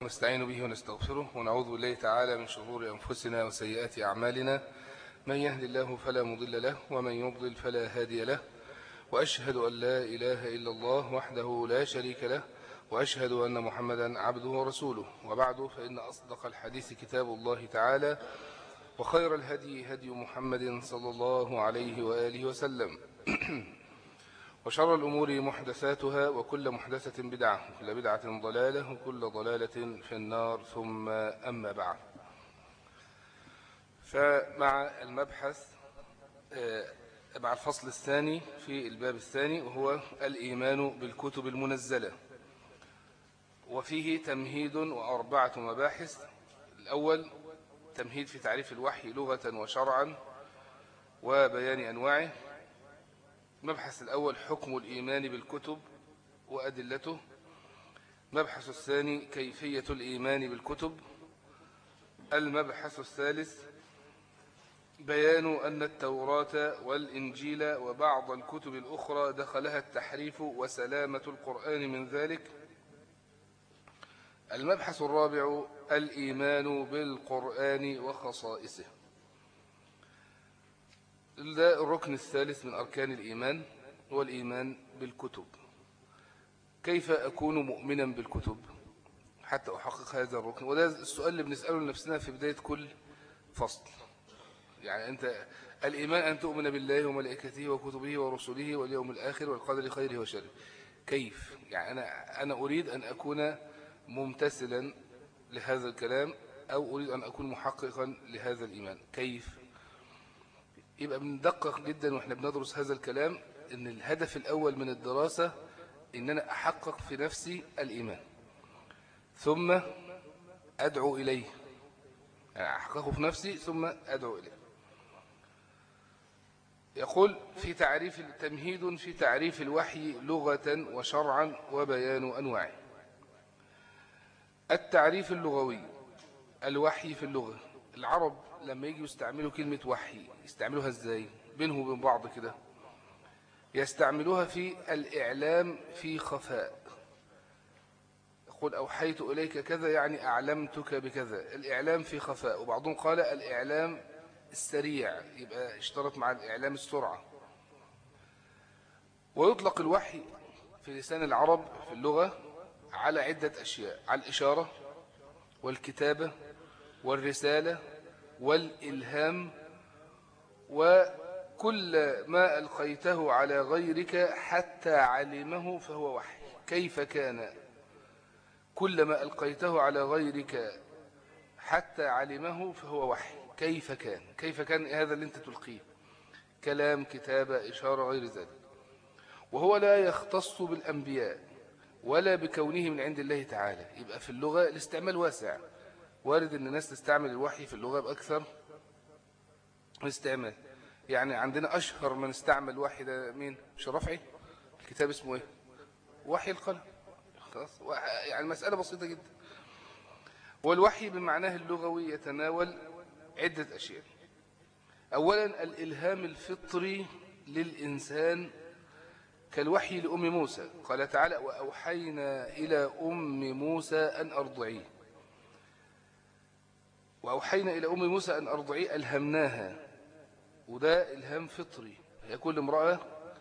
ونستعين به ونستغفره ونعوذ بالله تعالى من شرور أنفسنا وسيئات أعمالنا من يهد الله فلا مضل له ومن يضلل فلا هادي له وأشهد أن لا إله إلا الله وحده لا شريك له وأشهد أن محمدا عبده ورسوله وبعد فإن أصدق الحديث كتاب الله تعالى وخير الهدي هدي محمد صلى الله عليه وآله وسلم وشر الأمور محدثاتها وكل محدثة بدعة وكل بدعة ضلالة وكل ضلالة في النار ثم أما بعد فمع المبحث مع الفصل الثاني في الباب الثاني وهو الإيمان بالكتب المنزلة وفيه تمهيد وأربعة مباحث الأول تمهيد في تعريف الوحي لغة وشرعا وبيان أنواعه المبحث الأول حكم الإيمان بالكتب وأدلته المبحث الثاني كيفية الإيمان بالكتب المبحث الثالث بيان أن التوراة والإنجيل وبعض الكتب الأخرى دخلها التحريف وسلامة القرآن من ذلك المبحث الرابع الإيمان بالقرآن وخصائصه ده الركن الثالث من أركان الإيمان هو الإيمان بالكتب كيف أكون مؤمنا بالكتب حتى أحقق هذا الركن وده السؤال اللي بنسأله لنفسنا في بداية كل فصل يعني أنت الإيمان أن تؤمن بالله وملائكته وكتبه ورسله واليوم الآخر والقدر خيره وشره كيف يعني أنا, أنا أريد أن أكون ممتثلا لهذا الكلام أو أريد أن أكون محققا لهذا الإيمان كيف يبقى بندقق جدا وإحنا بندرس هذا الكلام إن الهدف الأول من الدراسة إن أنا أحقق في نفسي الإيمان ثم أدعو إليه يعني أحققه في نفسي ثم أدعو إليه يقول في تعريف تمهيد في تعريف الوحي لغة وشرعا وبيان أنواعه التعريف اللغوي الوحي في اللغة العرب لما يجوا يستعملوا كلمة وحي يستعملوها ازاي بينهم وبين بعض كده يستعملوها في الإعلام في خفاء يقول أوحيت إليك كذا يعني أعلمتك بكذا الإعلام في خفاء وبعضهم قال الإعلام السريع يبقى اشترط مع الإعلام السرعة ويطلق الوحي في لسان العرب في اللغة على عدة أشياء على الإشارة والكتابة والرسالة والإلهام وكل ما ألقيته على غيرك حتى علمه فهو وحي كيف كان كل ما ألقيته على غيرك حتى علمه فهو وحي كيف كان كيف كان هذا اللي انت تلقيه كلام كتابة إشارة غير ذلك وهو لا يختص بالأنبياء ولا بكونه من عند الله تعالى يبقى في اللغة الاستعمال واسع وارد ان الناس تستعمل الوحي في اللغة بأكثر استعمال يعني عندنا أشهر من استعمل الوحي ده مين مش رفعي الكتاب اسمه ايه وحي القلم خلاص يعني المسألة بسيطة جدا والوحي بمعناه اللغوي يتناول عدة أشياء أولا الإلهام الفطري للإنسان كالوحي لأم موسى قال تعالى وأوحينا إلى أم موسى أن أرضعيه وأوحينا إلى أم موسى أن أرضعيه ألهمناها وده إلهام فطري هي كل امرأة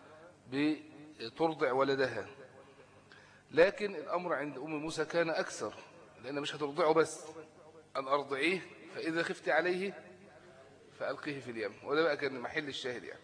بترضع ولدها لكن الأمر عند أم موسى كان أكثر لأن مش هترضعه بس أن أرضعيه فإذا خفت عليه فألقيه في اليم وده بقى كان محل الشاهد يعني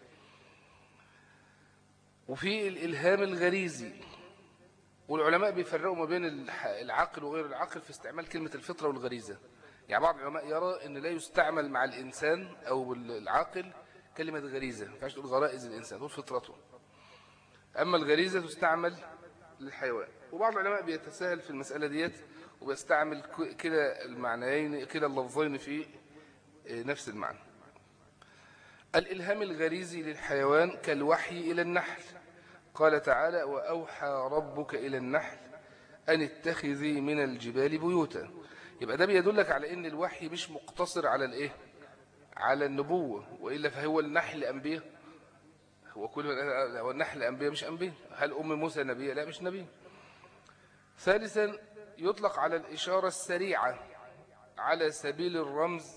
وفي الإلهام الغريزي والعلماء بيفرقوا ما بين العقل وغير العقل في استعمال كلمة الفطرة والغريزة يعني بعض العلماء يرى أن لا يستعمل مع الإنسان أو العاقل كلمة غريزة ما ينفعش تقول غرائز الإنسان تقول فطرته أما الغريزة تستعمل للحيوان وبعض العلماء بيتساهل في المسألة ديت وبيستعمل كلا المعنيين كلا اللفظين في نفس المعنى الإلهام الغريزي للحيوان كالوحي إلى النحل قال تعالى وأوحى ربك إلى النحل أن اتخذي من الجبال بيوتا يبقى ده بيدلك على أن الوحي مش مقتصر على الإيه على النبوة وإلا فهو النحل أنبياء هو كل هو النحل أنبياء مش أنبياء هل أم موسى نبية لا مش نبي ثالثا يطلق على الإشارة السريعة على سبيل الرمز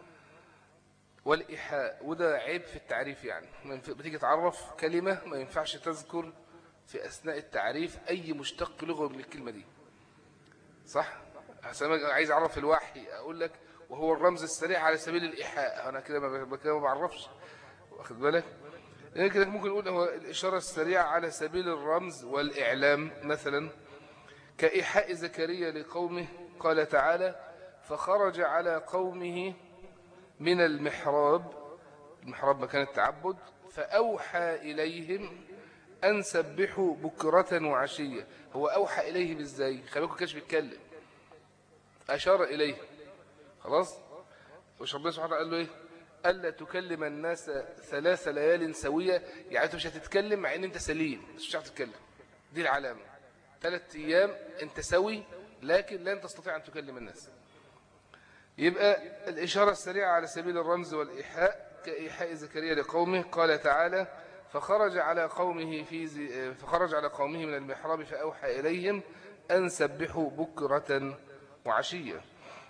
والإيحاء وده عيب في التعريف يعني بتيجي تعرف كلمة ما ينفعش تذكر في أثناء التعريف أي مشتق لغوي من الكلمة دي صح؟ عايز أعرف الوحي أقول لك وهو الرمز السريع على سبيل الإيحاء أنا كده ما بعرفش واخد بالك يعني كده ممكن نقول هو الإشارة السريعة على سبيل الرمز والإعلام مثلا كإيحاء زكريا لقومه قال تعالى فخرج على قومه من المحراب المحراب مكان التعبد فأوحى إليهم أن سبحوا بكرة وعشية هو أوحى إليهم إزاي خليكم كاش بيتكلم أشار إليه خلاص وش ربنا سبحانه قال له إيه ألا تكلم الناس ثلاث ليال سوية يعني أنت مش هتتكلم مع أن أنت سليم مش هتعرف تتكلم دي العلامة ثلاث أيام أنت سوي لكن لن تستطيع أن تكلم الناس يبقى الإشارة السريعة على سبيل الرمز والإيحاء كإيحاء زكريا لقومه قال تعالى فخرج على قومه في زي فخرج على قومه من المحراب فأوحى إليهم أن سبحوا بكرة وعشية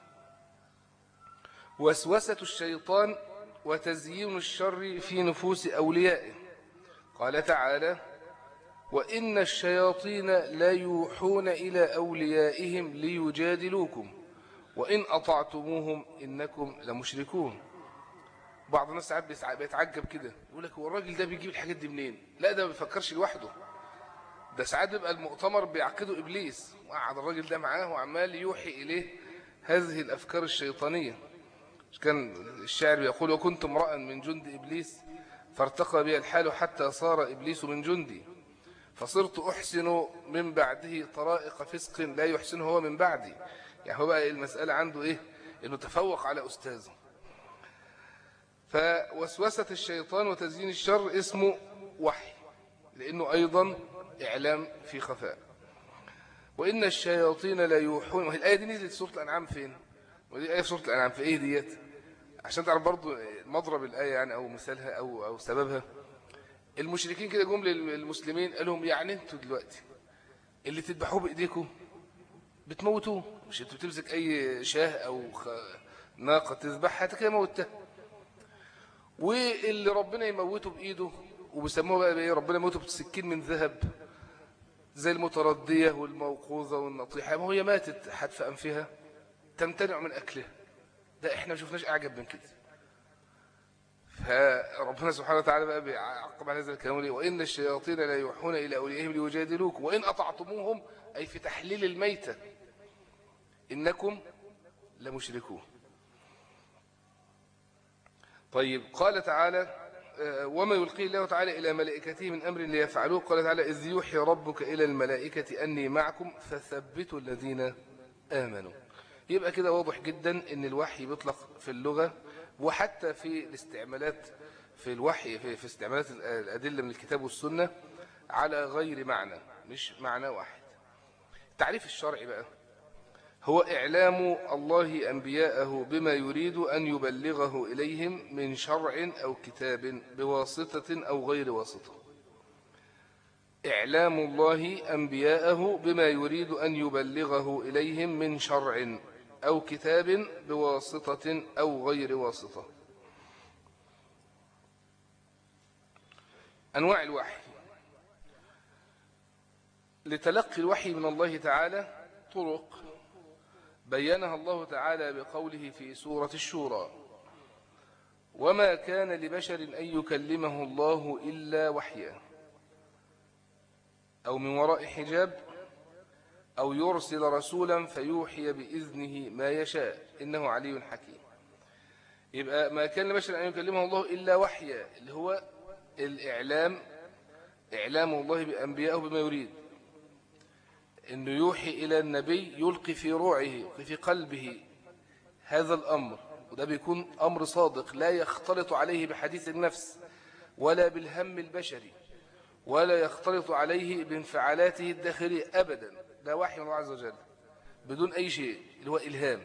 وسوسة الشيطان وتزيين الشر في نفوس أوليائه قال تعالى وإن الشياطين لا يوحون إلى أوليائهم ليجادلوكم وإن أطعتموهم إنكم لمشركون بعض الناس ساعات بيتعجب كده يقول لك هو الراجل ده بيجيب الحاجات دي منين لا ده ما بيفكرش لوحده ده ساعات بيبقى المؤتمر بيعقده إبليس وقعد الراجل ده معاه وعمال يوحي إليه هذه الأفكار الشيطانية كان الشاعر يقول وكنت امرأ من جند إبليس فارتقى بي الحال حتى صار إبليس من جندي فصرت أحسن من بعده طرائق فسق لا يحسنه هو من بعدي يعني هو بقى المسألة عنده إيه إنه تفوق على أستاذه فوسوسة الشيطان وتزيين الشر اسمه وحي لأنه أيضا إعلام في خفاء وإن الشياطين لا يوحون وهي الآية دي نزلت سورة الأنعام فين ودي آية في سورة الأنعام في إيه ديت عشان تعرف برضو مضرب الآية يعني أو مثالها أو, أو سببها المشركين كده جم للمسلمين قال لهم يعني انتوا دلوقتي اللي تذبحوه بإيديكم بتموتوه مش انتوا بتمسك أي شاه أو ناقة تذبحها كده موتها واللي ربنا يموته بإيده وبيسموه بقى ايه ربنا يموته بسكين من ذهب زي المتردية والموقوذة والنطيحة ما هي ماتت حتف أنفها تمتنع من أكلها ده احنا ما شفناش أعجب من كده فربنا سبحانه وتعالى بقى بيعقب على هذا الكلام وإن الشياطين لا يوحون إلى أوليائهم ليجادلوكم وإن أطعتموهم أي في تحليل الميتة إنكم لمشركون طيب قال تعالى آه، وما يلقي الله تعالى إلى ملائكته من أمر ليفعلوه قال تعالى إذ يوحي ربك إلى الملائكة أني معكم فثبتوا الذين آمنوا يبقى كده واضح جدا ان الوحي بيطلق في اللغة وحتى في الاستعمالات في الوحي في, في استعمالات الأدلة من الكتاب والسنة على غير معنى مش معنى واحد التعريف الشرعي بقى هو إعلام الله أنبياءه بما يريد أن يبلغه إليهم من شرع أو كتاب بواسطة أو غير واسطة إعلام الله أنبياءه بما يريد أن يبلغه إليهم من شرع أو كتاب بواسطة أو غير واسطة أنواع الوحي لتلقي الوحي من الله تعالى طرق بينها الله تعالى بقوله في سورة الشورى وما كان لبشر أن يكلمه الله إلا وحيا أو من وراء حجاب أو يرسل رسولا فيوحي بإذنه ما يشاء إنه علي حكيم يبقى ما كان لبشر أن يكلمه الله إلا وحيا اللي هو الإعلام إعلام الله بأنبيائه بما يريد أنه يوحي إلى النبي يلقي في روعه يلقي في قلبه هذا الأمر وده بيكون أمر صادق لا يختلط عليه بحديث النفس ولا بالهم البشري ولا يختلط عليه بانفعالاته الداخلية أبدا ده وحي من الله عز وجل بدون أي شيء اللي هو إلهام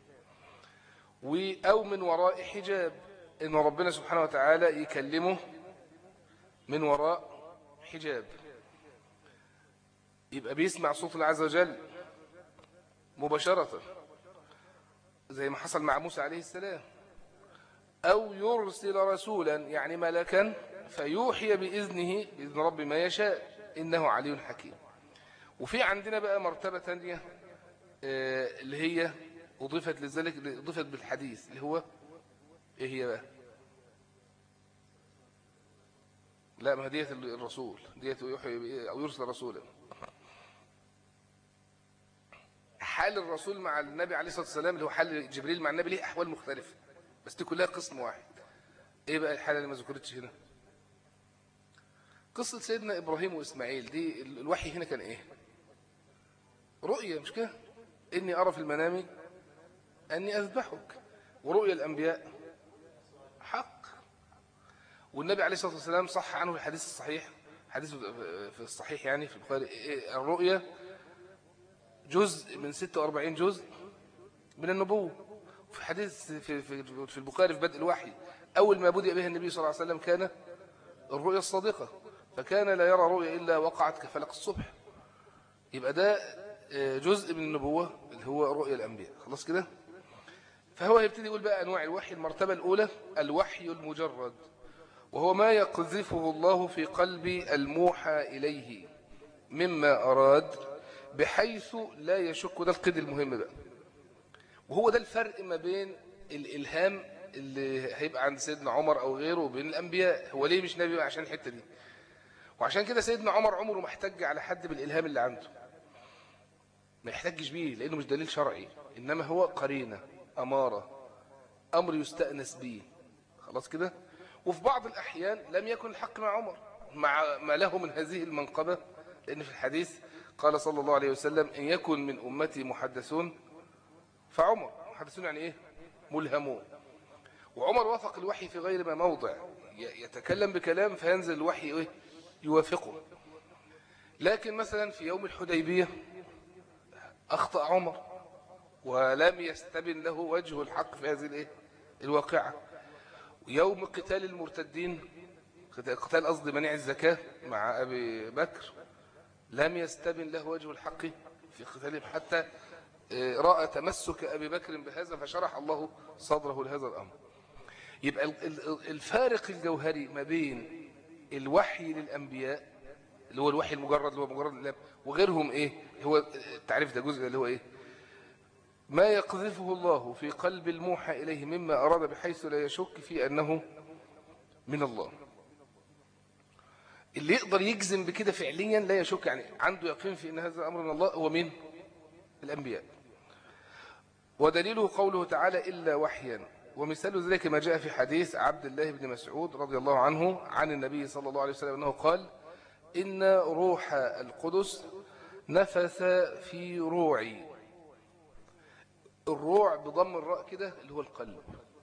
أو من وراء حجاب إن ربنا سبحانه وتعالى يكلمه من وراء حجاب يبقى بيسمع صوت الله عز وجل مباشرة زي ما حصل مع موسى عليه السلام أو يرسل رسولا يعني ملكا فيوحي بإذنه بإذن رب ما يشاء إنه علي حكيم وفي عندنا بقى مرتبة ثانية آه، اللي هي أضيفت لذلك أضيفت بالحديث اللي هو إيه هي بقى لا ما ديت الرسول ديت يوحي أو يرسل رسولا حال الرسول مع النبي عليه الصلاة والسلام اللي هو حال جبريل مع النبي ليه أحوال مختلفة بس دي كلها قسم واحد إيه بقى الحالة اللي ما ذكرتش هنا قصة سيدنا إبراهيم وإسماعيل دي الوحي هنا كان إيه رؤية مش كده إني أرى في المنام أني أذبحك ورؤية الأنبياء حق والنبي عليه الصلاة والسلام صح عنه الحديث الصحيح حديث في الصحيح يعني في البخاري الرؤية جزء من 46 جزء من النبوة في حديث في, في, في البخاري في بدء الوحي أول ما بدأ به النبي صلى الله عليه وسلم كان الرؤية الصادقة فكان لا يرى رؤية إلا وقعت كفلق الصبح يبقى ده آه، جزء من النبوة اللي هو رؤية الأنبياء خلاص كده فهو يبتدي يقول بقى أنواع الوحي المرتبة الأولى الوحي المجرد وهو ما يقذفه الله في قلب الموحى إليه مما أراد بحيث لا يشك ده القيد المهم بقى وهو ده الفرق ما بين الإلهام اللي هيبقى عند سيدنا عمر أو غيره وبين الأنبياء هو ليه مش نبي عشان الحتة دي وعشان كده سيدنا عمر عمره ما احتج على حد بالإلهام اللي عنده ما يحتجش بيه لأنه مش دليل شرعي إنما هو قرينة أمارة أمر يستأنس به خلاص كده وفي بعض الأحيان لم يكن الحق مع عمر مع ما له من هذه المنقبة لأن في الحديث قال صلى الله عليه وسلم إن يكن من أمتي محدثون فعمر محدثون يعني إيه ملهمون وعمر وافق الوحي في غير ما موضع يتكلم بكلام فينزل الوحي إيه يوافقه لكن مثلا في يوم الحديبية أخطأ عمر ولم يستبن له وجه الحق في هذه الإيه الواقعة يوم قتال المرتدين قتال قصد منع الزكاة مع أبي بكر لم يستبن له وجه الحق في قتالهم حتى آه، رأى تمسك أبي بكر بهذا فشرح الله صدره لهذا الأمر يبقى الفارق الجوهري ما بين الوحي للأنبياء اللي هو الوحي المجرد اللي هو مجرد الإلهام وغيرهم إيه هو التعريف ده جزء اللي هو إيه ما يقذفه الله في قلب الموحى إليه مما أراد بحيث لا يشك في أنه من الله اللي يقدر يجزم بكده فعليا لا يشك يعني عنده يقين في أن هذا أمر من الله هو من الأنبياء ودليله قوله تعالى إلا وحيا ومثال ذلك ما جاء في حديث عبد الله بن مسعود رضي الله عنه عن النبي صلى الله عليه وسلم أنه قال إن روح القدس نفث في روعي الروع بضم الراء كده اللي هو القلب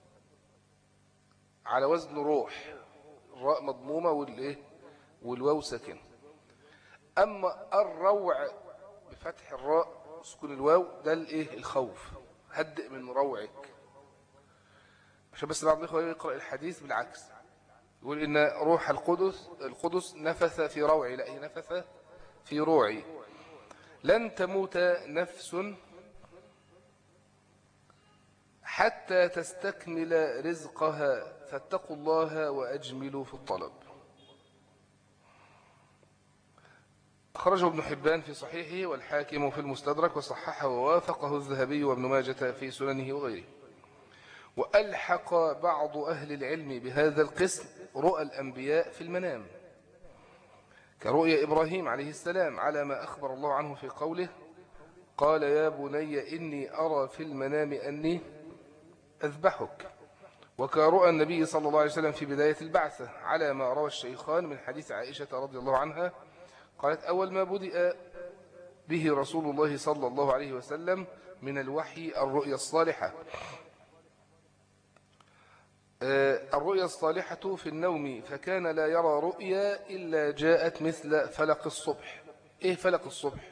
على وزن روح الراء مضمومة والايه والواو ساكن أما الروع بفتح الراء سكون الواو ده الايه الخوف هدئ من روعك عشان بس بعض الإخوة يقرأ الحديث بالعكس يقول إن روح القدس القدس نفث في روعي لا هي نفث في روعي لن تموت نفس حتى تستكمل رزقها فاتقوا الله وأجملوا في الطلب أخرجه ابن حبان في صحيحه والحاكم في المستدرك وصححه ووافقه الذهبي وابن ماجة في سننه وغيره وألحق بعض أهل العلم بهذا القسم رؤى الأنبياء في المنام كرؤيا إبراهيم عليه السلام على ما أخبر الله عنه في قوله قال يا بني إني أرى في المنام أني أذبحك وكرؤى النبي صلى الله عليه وسلم في بداية البعثة على ما روى الشيخان من حديث عائشة رضي الله عنها قالت أول ما بدأ به رسول الله صلى الله عليه وسلم من الوحي الرؤيا الصالحة آه، الرؤيا الصالحة في النوم فكان لا يرى رؤيا إلا جاءت مثل فلق الصبح إيه فلق الصبح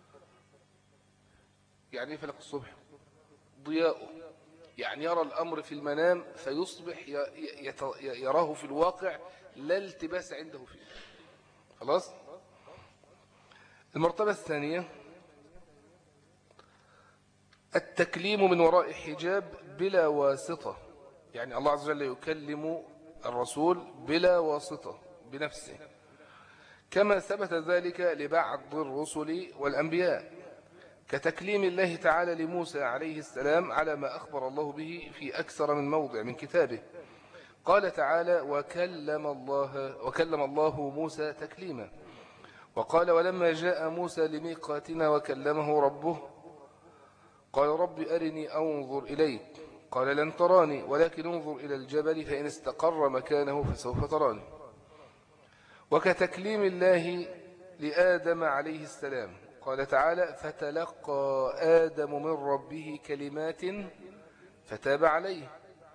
يعني إيه فلق الصبح ضياؤه يعني يرى الأمر في المنام فيصبح يراه في الواقع لا التباس عنده فيه خلاص المرتبة الثانية التكليم من وراء حجاب بلا واسطة يعني الله عز وجل يكلم الرسول بلا واسطة بنفسه كما ثبت ذلك لبعض الرسل والأنبياء كتكليم الله تعالى لموسى عليه السلام على ما أخبر الله به في أكثر من موضع من كتابه قال تعالى وكلم الله وكلم الله موسى تكليما وقال ولما جاء موسى لميقاتنا وكلمه ربه قال رب أرني أنظر إليك قال لن تراني ولكن انظر إلى الجبل فإن استقر مكانه فسوف تراني وكتكليم الله لآدم عليه السلام قال تعالى فتلقى آدم من ربه كلمات فتاب عليه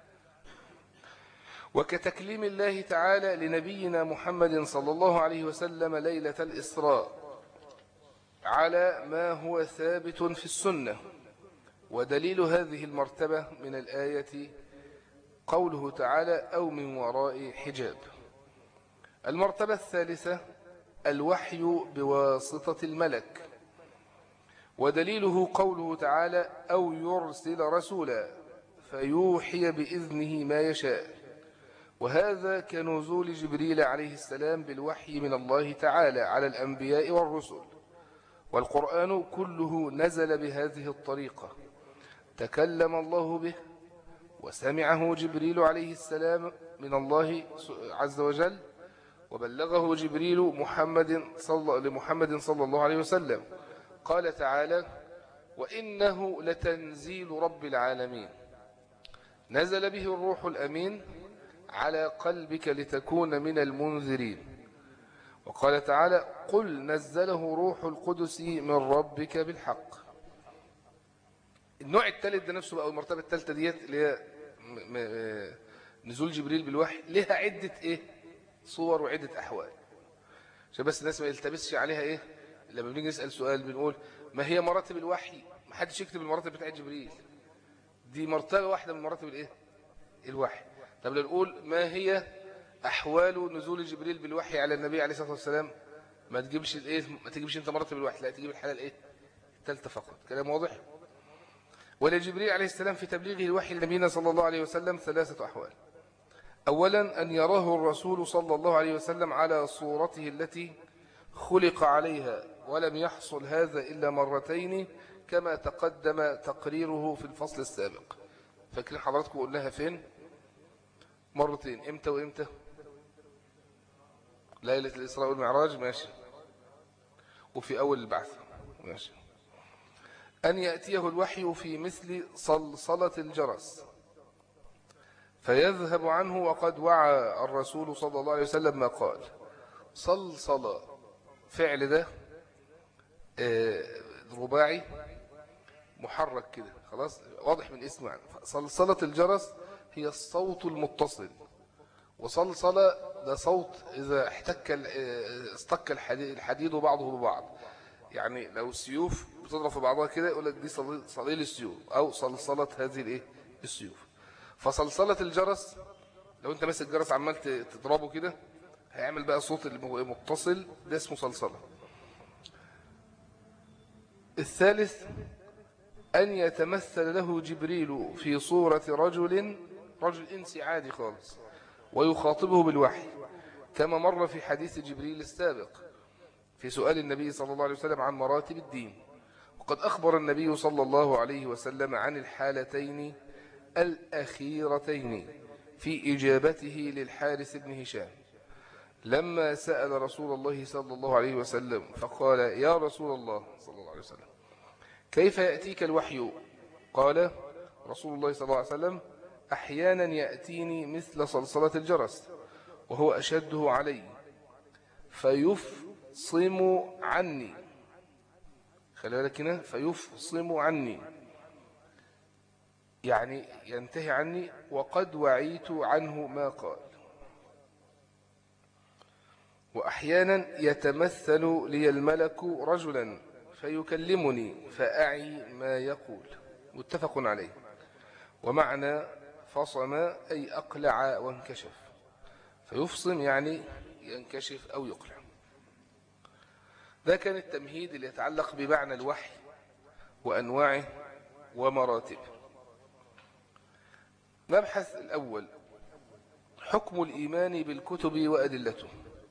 وكتكليم الله تعالى لنبينا محمد صلى الله عليه وسلم ليلة الإسراء على ما هو ثابت في السنة ودليل هذه المرتبة من الآية قوله تعالى أو من وراء حجاب المرتبة الثالثة الوحي بواسطة الملك ودليله قوله تعالى أو يرسل رسولا فيوحي بإذنه ما يشاء وهذا كنزول جبريل عليه السلام بالوحي من الله تعالى على الأنبياء والرسل والقرآن كله نزل بهذه الطريقة تكلم الله به وسمعه جبريل عليه السلام من الله عز وجل وبلغه جبريل محمد صلى لمحمد صلى الله عليه وسلم قال تعالى وإنه لتنزيل رب العالمين نزل به الروح الأمين على قلبك لتكون من المنذرين وقال تعالى قل نزله روح القدس من ربك بالحق النوع الثالث ده نفسه بقى المرتبة الثالثة ديت اللي هي نزول جبريل بالوحي لها عدة ايه صور وعدة أحوال عشان بس الناس ما يلتبسش عليها ايه لما بنيجي نسأل سؤال بنقول ما هي مراتب الوحي ما حدش يكتب المراتب بتاعت جبريل دي مرتبة واحدة من مراتب الايه الوحي طب لو نقول ما هي أحوال نزول جبريل بالوحي على النبي عليه الصلاة والسلام ما تجيبش الايه ما تجيبش انت مراتب الوحي لا تجيب الحالة الايه الثالثة فقط كلام واضح ولجبريل عليه السلام في تبليغه الوحي لنبينا صلى الله عليه وسلم ثلاثة أحوال أولا أن يراه الرسول صلى الله عليه وسلم على صورته التي خلق عليها ولم يحصل هذا إلا مرتين كما تقدم تقريره في الفصل السابق فاكرين حضراتكم قلناها فين مرتين امتى وامتى ليلة الإسراء والمعراج ماشي وفي أول البعث ماشي أن يأتيه الوحي في مثل صلصلة الجرس فيذهب عنه وقد وعى الرسول صلى الله عليه وسلم ما قال صلصلة فعل ده آه، رباعي محرك كده خلاص واضح من اسمه يعني صلصلة الجرس هي الصوت المتصل وصلصلة ده صوت إذا احتك آه، استك الحديد بعضه ببعض يعني لو السيوف بتضرب في بعضها كده يقول لك دي صليل السيوف أو صلصلة هذه الايه السيوف فصلصلة الجرس لو انت ماسك الجرس عمال تضربه كده هيعمل بقى صوت المتصل ده اسمه صلصلة الثالث أن يتمثل له جبريل في صورة رجل رجل إنسي عادي خالص ويخاطبه بالوحي كما مر في حديث جبريل السابق في سؤال النبي صلى الله عليه وسلم عن مراتب الدين وقد أخبر النبي صلى الله عليه وسلم عن الحالتين الأخيرتين في إجابته للحارث بن هشام لما سأل رسول الله صلى الله عليه وسلم فقال يا رسول الله صلى الله عليه وسلم كيف يأتيك الوحي قال رسول الله صلى الله عليه وسلم أحيانا يأتيني مثل صلصلة الجرس وهو أشده علي فيفصم عني خلي بالك هنا فيفصم عني يعني ينتهي عني وقد وعيت عنه ما قال وأحيانا يتمثل لي الملك رجلا فيكلمني فأعي ما يقول متفق عليه ومعنى فصم أي أقلع وانكشف فيفصم يعني ينكشف أو يقلع ده كان التمهيد اللي يتعلق بمعنى الوحي وأنواعه ومراتب مبحث الأول حكم الإيمان بالكتب وأدلته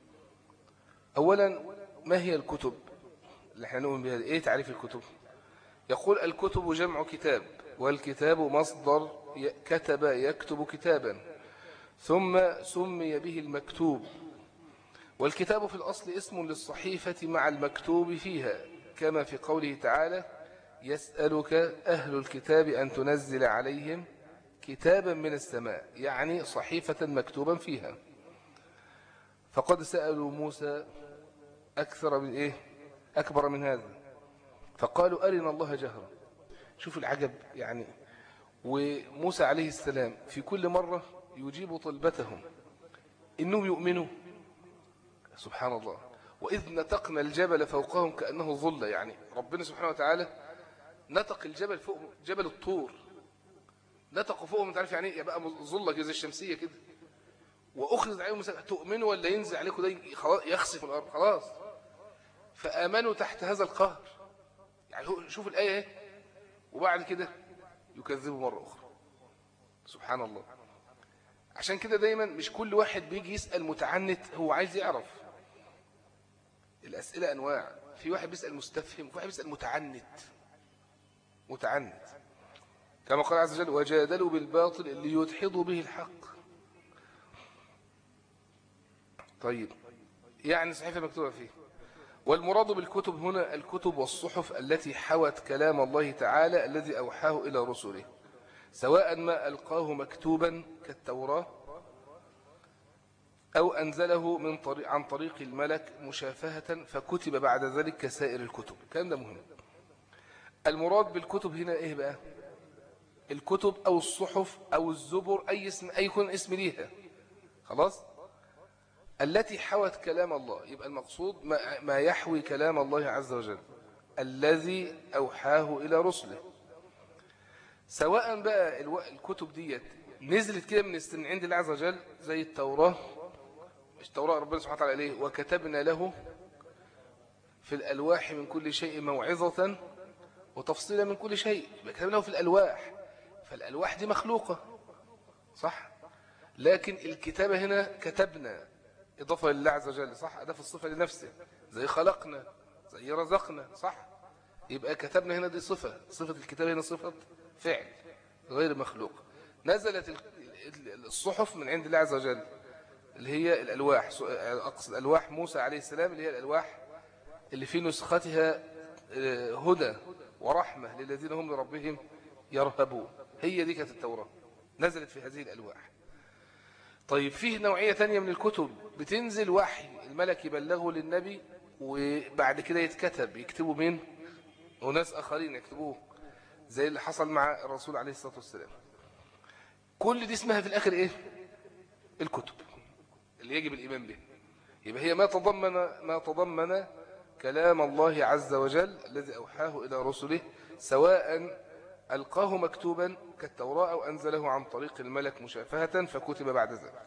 أولا ما هي الكتب اللي احنا نؤمن بها ايه تعريف الكتب يقول الكتب جمع كتاب والكتاب مصدر كتب يكتب كتابا ثم سمي به المكتوب والكتاب في الأصل اسم للصحيفة مع المكتوب فيها كما في قوله تعالى يسألك أهل الكتاب أن تنزل عليهم كتابا من السماء يعني صحيفة مكتوبا فيها فقد سألوا موسى أكثر من إيه أكبر من هذا فقالوا أرنا الله جهرا شوف العجب يعني وموسى عليه السلام في كل مرة يجيب طلبتهم إنهم يؤمنوا سبحان الله وإذ نتقنا الجبل فوقهم كأنه ظل يعني ربنا سبحانه وتعالى نتق الجبل فوق جبل الطور نتقوا فوقهم انت عارف يعني ايه بقى ظله كده زي الشمسيه كده واخذ عليهم تؤمنوا ولا ينزل عليكم ده يخسف الارض خلاص فامنوا تحت هذا القهر يعني شوف الايه اهي وبعد كده يكذبوا مره اخرى سبحان الله عشان كده دايما مش كل واحد بيجي يسال متعنت هو عايز يعرف الاسئله انواع في واحد بيسال مستفهم وفي واحد بيسال متعنت متعنت كما قال عز وجل وجادلوا بالباطل اللي يدحضوا به الحق طيب يعني صحيفة مكتوبة فيه والمراد بالكتب هنا الكتب والصحف التي حوت كلام الله تعالى الذي أوحاه إلى رسله سواء ما ألقاه مكتوبا كالتوراة أو أنزله من طريق عن طريق الملك مشافهة فكتب بعد ذلك كسائر الكتب كان ده مهم المراد بالكتب هنا إيه بقى الكتب أو الصحف أو الزبر أي اسم أي يكون اسم ليها خلاص التي حوت كلام الله يبقى المقصود ما, ما يحوي كلام الله عز وجل الذي أوحاه إلى رسله سواء بقى الكتب ديت نزلت كده من عند الله عز وجل زي التوراة التوراة ربنا سبحانه وتعالى عليه وكتبنا له في الألواح من كل شيء موعظة وتفصيلا من كل شيء كتبنا له في الألواح فالألواح دي مخلوقة صح لكن الكتابة هنا كتبنا إضافة لله عز وجل صح أضاف الصفة لنفسه زي خلقنا زي رزقنا صح يبقى كتبنا هنا دي صفة صفة الكتابة هنا صفة فعل غير مخلوق نزلت الصحف من عند الله عز وجل اللي هي الألواح أقصد ألواح موسى عليه السلام اللي هي الألواح اللي في نسختها آه، هدى ورحمة للذين هم لربهم يرهبون هي دي كانت التوراة نزلت في هذه الألواح طيب فيه نوعية تانية من الكتب بتنزل وحي الملك يبلغه للنبي وبعد كده يتكتب يكتبوا مين وناس آخرين يكتبوه زي اللي حصل مع الرسول عليه الصلاة والسلام كل دي اسمها في الآخر إيه الكتب اللي يجب الإيمان به يبقى هي ما تضمن ما تضمن كلام الله عز وجل الذي أوحاه إلى رسله سواء ألقاه مكتوبا كالتوراة أو أنزله عن طريق الملك مشافهة فكتب بعد ذلك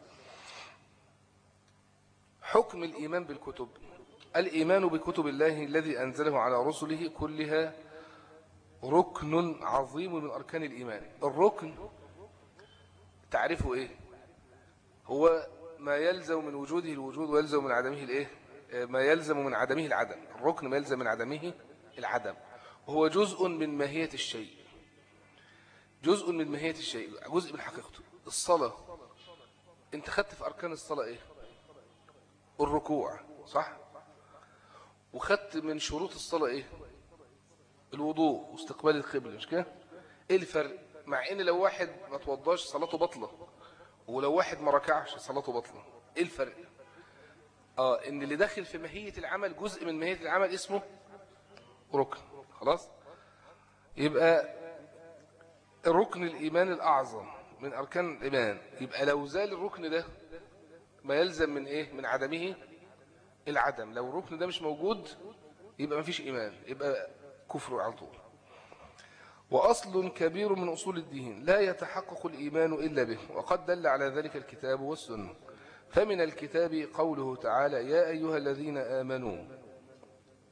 حكم الإيمان بالكتب الإيمان بكتب الله الذي أنزله على رسله كلها ركن عظيم من أركان الإيمان الركن تعرفه إيه هو ما يلزم من وجوده الوجود ويلزم من عدمه الإيه ما يلزم من عدمه العدم الركن ما يلزم من عدمه العدم وهو جزء من ماهية الشيء جزء من ماهية الشيء جزء من حقيقته الصلاة انت خدت في أركان الصلاة ايه الركوع صح وخدت من شروط الصلاة ايه الوضوء واستقبال القبلة مش كده ايه الفرق مع ان لو واحد ما توضاش صلاته بطلة ولو واحد ما ركعش صلاته بطلة ايه الفرق اه ان اللي داخل في ماهية العمل جزء من ماهية العمل اسمه ركن خلاص يبقى الركن الإيمان الأعظم من أركان الإيمان يبقى لو زال الركن ده ما يلزم من إيه من عدمه العدم لو الركن ده مش موجود يبقى ما فيش إيمان يبقى كفر على طول وأصل كبير من أصول الدين لا يتحقق الإيمان إلا به وقد دل على ذلك الكتاب والسنة فمن الكتاب قوله تعالى يا أيها الذين آمنوا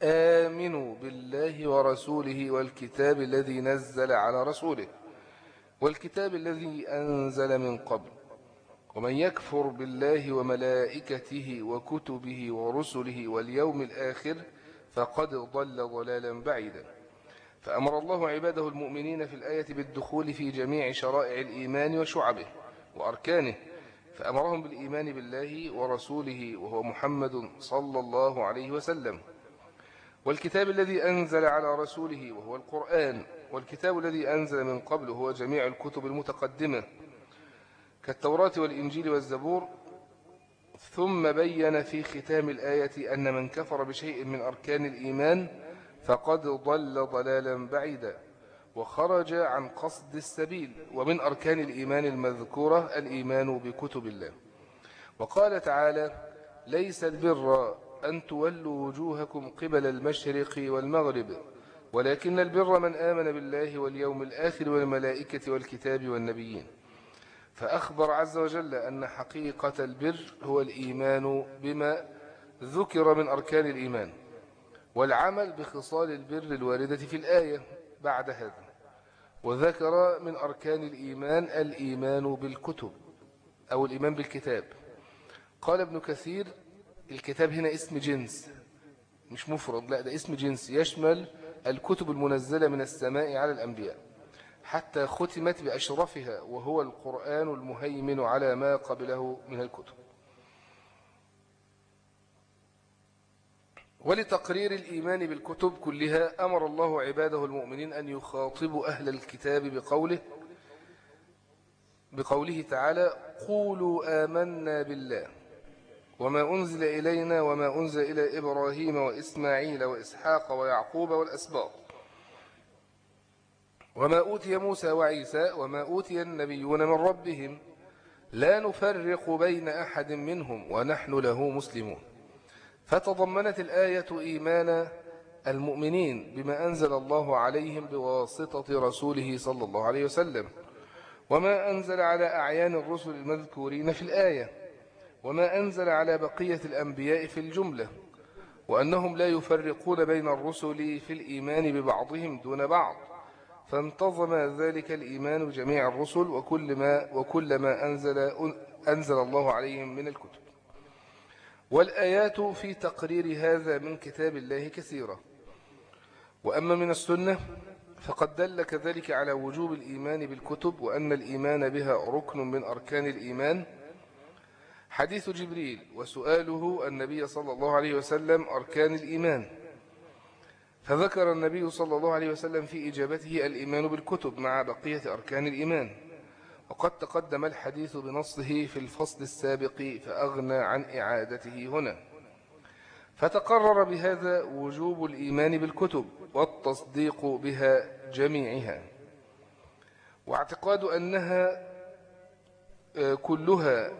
آمنوا بالله ورسوله والكتاب الذي نزل على رسوله والكتاب الذي أنزل من قبل ومن يكفر بالله وملائكته وكتبه ورسله واليوم الآخر فقد ضل ضلالا بعيدا فأمر الله عباده المؤمنين في الآية بالدخول في جميع شرائع الإيمان وشعبه وأركانه فأمرهم بالإيمان بالله ورسوله وهو محمد صلى الله عليه وسلم والكتاب الذي أنزل على رسوله وهو القرآن والكتاب الذي أنزل من قبل هو جميع الكتب المتقدمة كالتوراة والإنجيل والزبور ثم بين في ختام الآية أن من كفر بشيء من أركان الإيمان فقد ضل ضلالا بعيدا وخرج عن قصد السبيل ومن أركان الإيمان المذكورة الإيمان بكتب الله وقال تعالى ليس البر أن تولوا وجوهكم قبل المشرق والمغرب ولكن البر من آمن بالله واليوم الآخر والملائكة والكتاب والنبيين فأخبر عز وجل أن حقيقة البر هو الإيمان بما ذكر من أركان الإيمان والعمل بخصال البر الواردة في الآية بعد هذا وذكر من أركان الإيمان الإيمان بالكتب أو الإيمان بالكتاب قال ابن كثير الكتاب هنا اسم جنس مش مفرد لا ده اسم جنس يشمل الكتب المنزلة من السماء على الأنبياء حتى ختمت بأشرفها وهو القرآن المهيمن على ما قبله من الكتب ولتقرير الإيمان بالكتب كلها أمر الله عباده المؤمنين أن يخاطبوا أهل الكتاب بقوله بقوله تعالى قولوا آمنا بالله وما أنزل إلينا وما أنزل إلى إبراهيم وإسماعيل وإسحاق ويعقوب والأسباط وما أوتي موسى وعيسى وما أوتي النبيون من ربهم لا نفرق بين أحد منهم ونحن له مسلمون فتضمنت الآية إيمان المؤمنين بما أنزل الله عليهم بواسطة رسوله صلى الله عليه وسلم وما أنزل على أعيان الرسل المذكورين في الآية وما أنزل على بقية الأنبياء في الجملة وأنهم لا يفرقون بين الرسل في الإيمان ببعضهم دون بعض فانتظم ذلك الإيمان بجميع الرسل وكل ما, وكل ما أنزل, أنزل الله عليهم من الكتب والآيات في تقرير هذا من كتاب الله كثيرة وأما من السنة فقد دل كذلك على وجوب الإيمان بالكتب وأن الإيمان بها ركن من أركان الإيمان حديث جبريل وسؤاله النبي صلى الله عليه وسلم أركان الإيمان فذكر النبي صلى الله عليه وسلم في إجابته الإيمان بالكتب مع بقية أركان الإيمان وقد تقدم الحديث بنصه في الفصل السابق فأغنى عن إعادته هنا فتقرر بهذا وجوب الإيمان بالكتب والتصديق بها جميعها واعتقاد أنها آه، كلها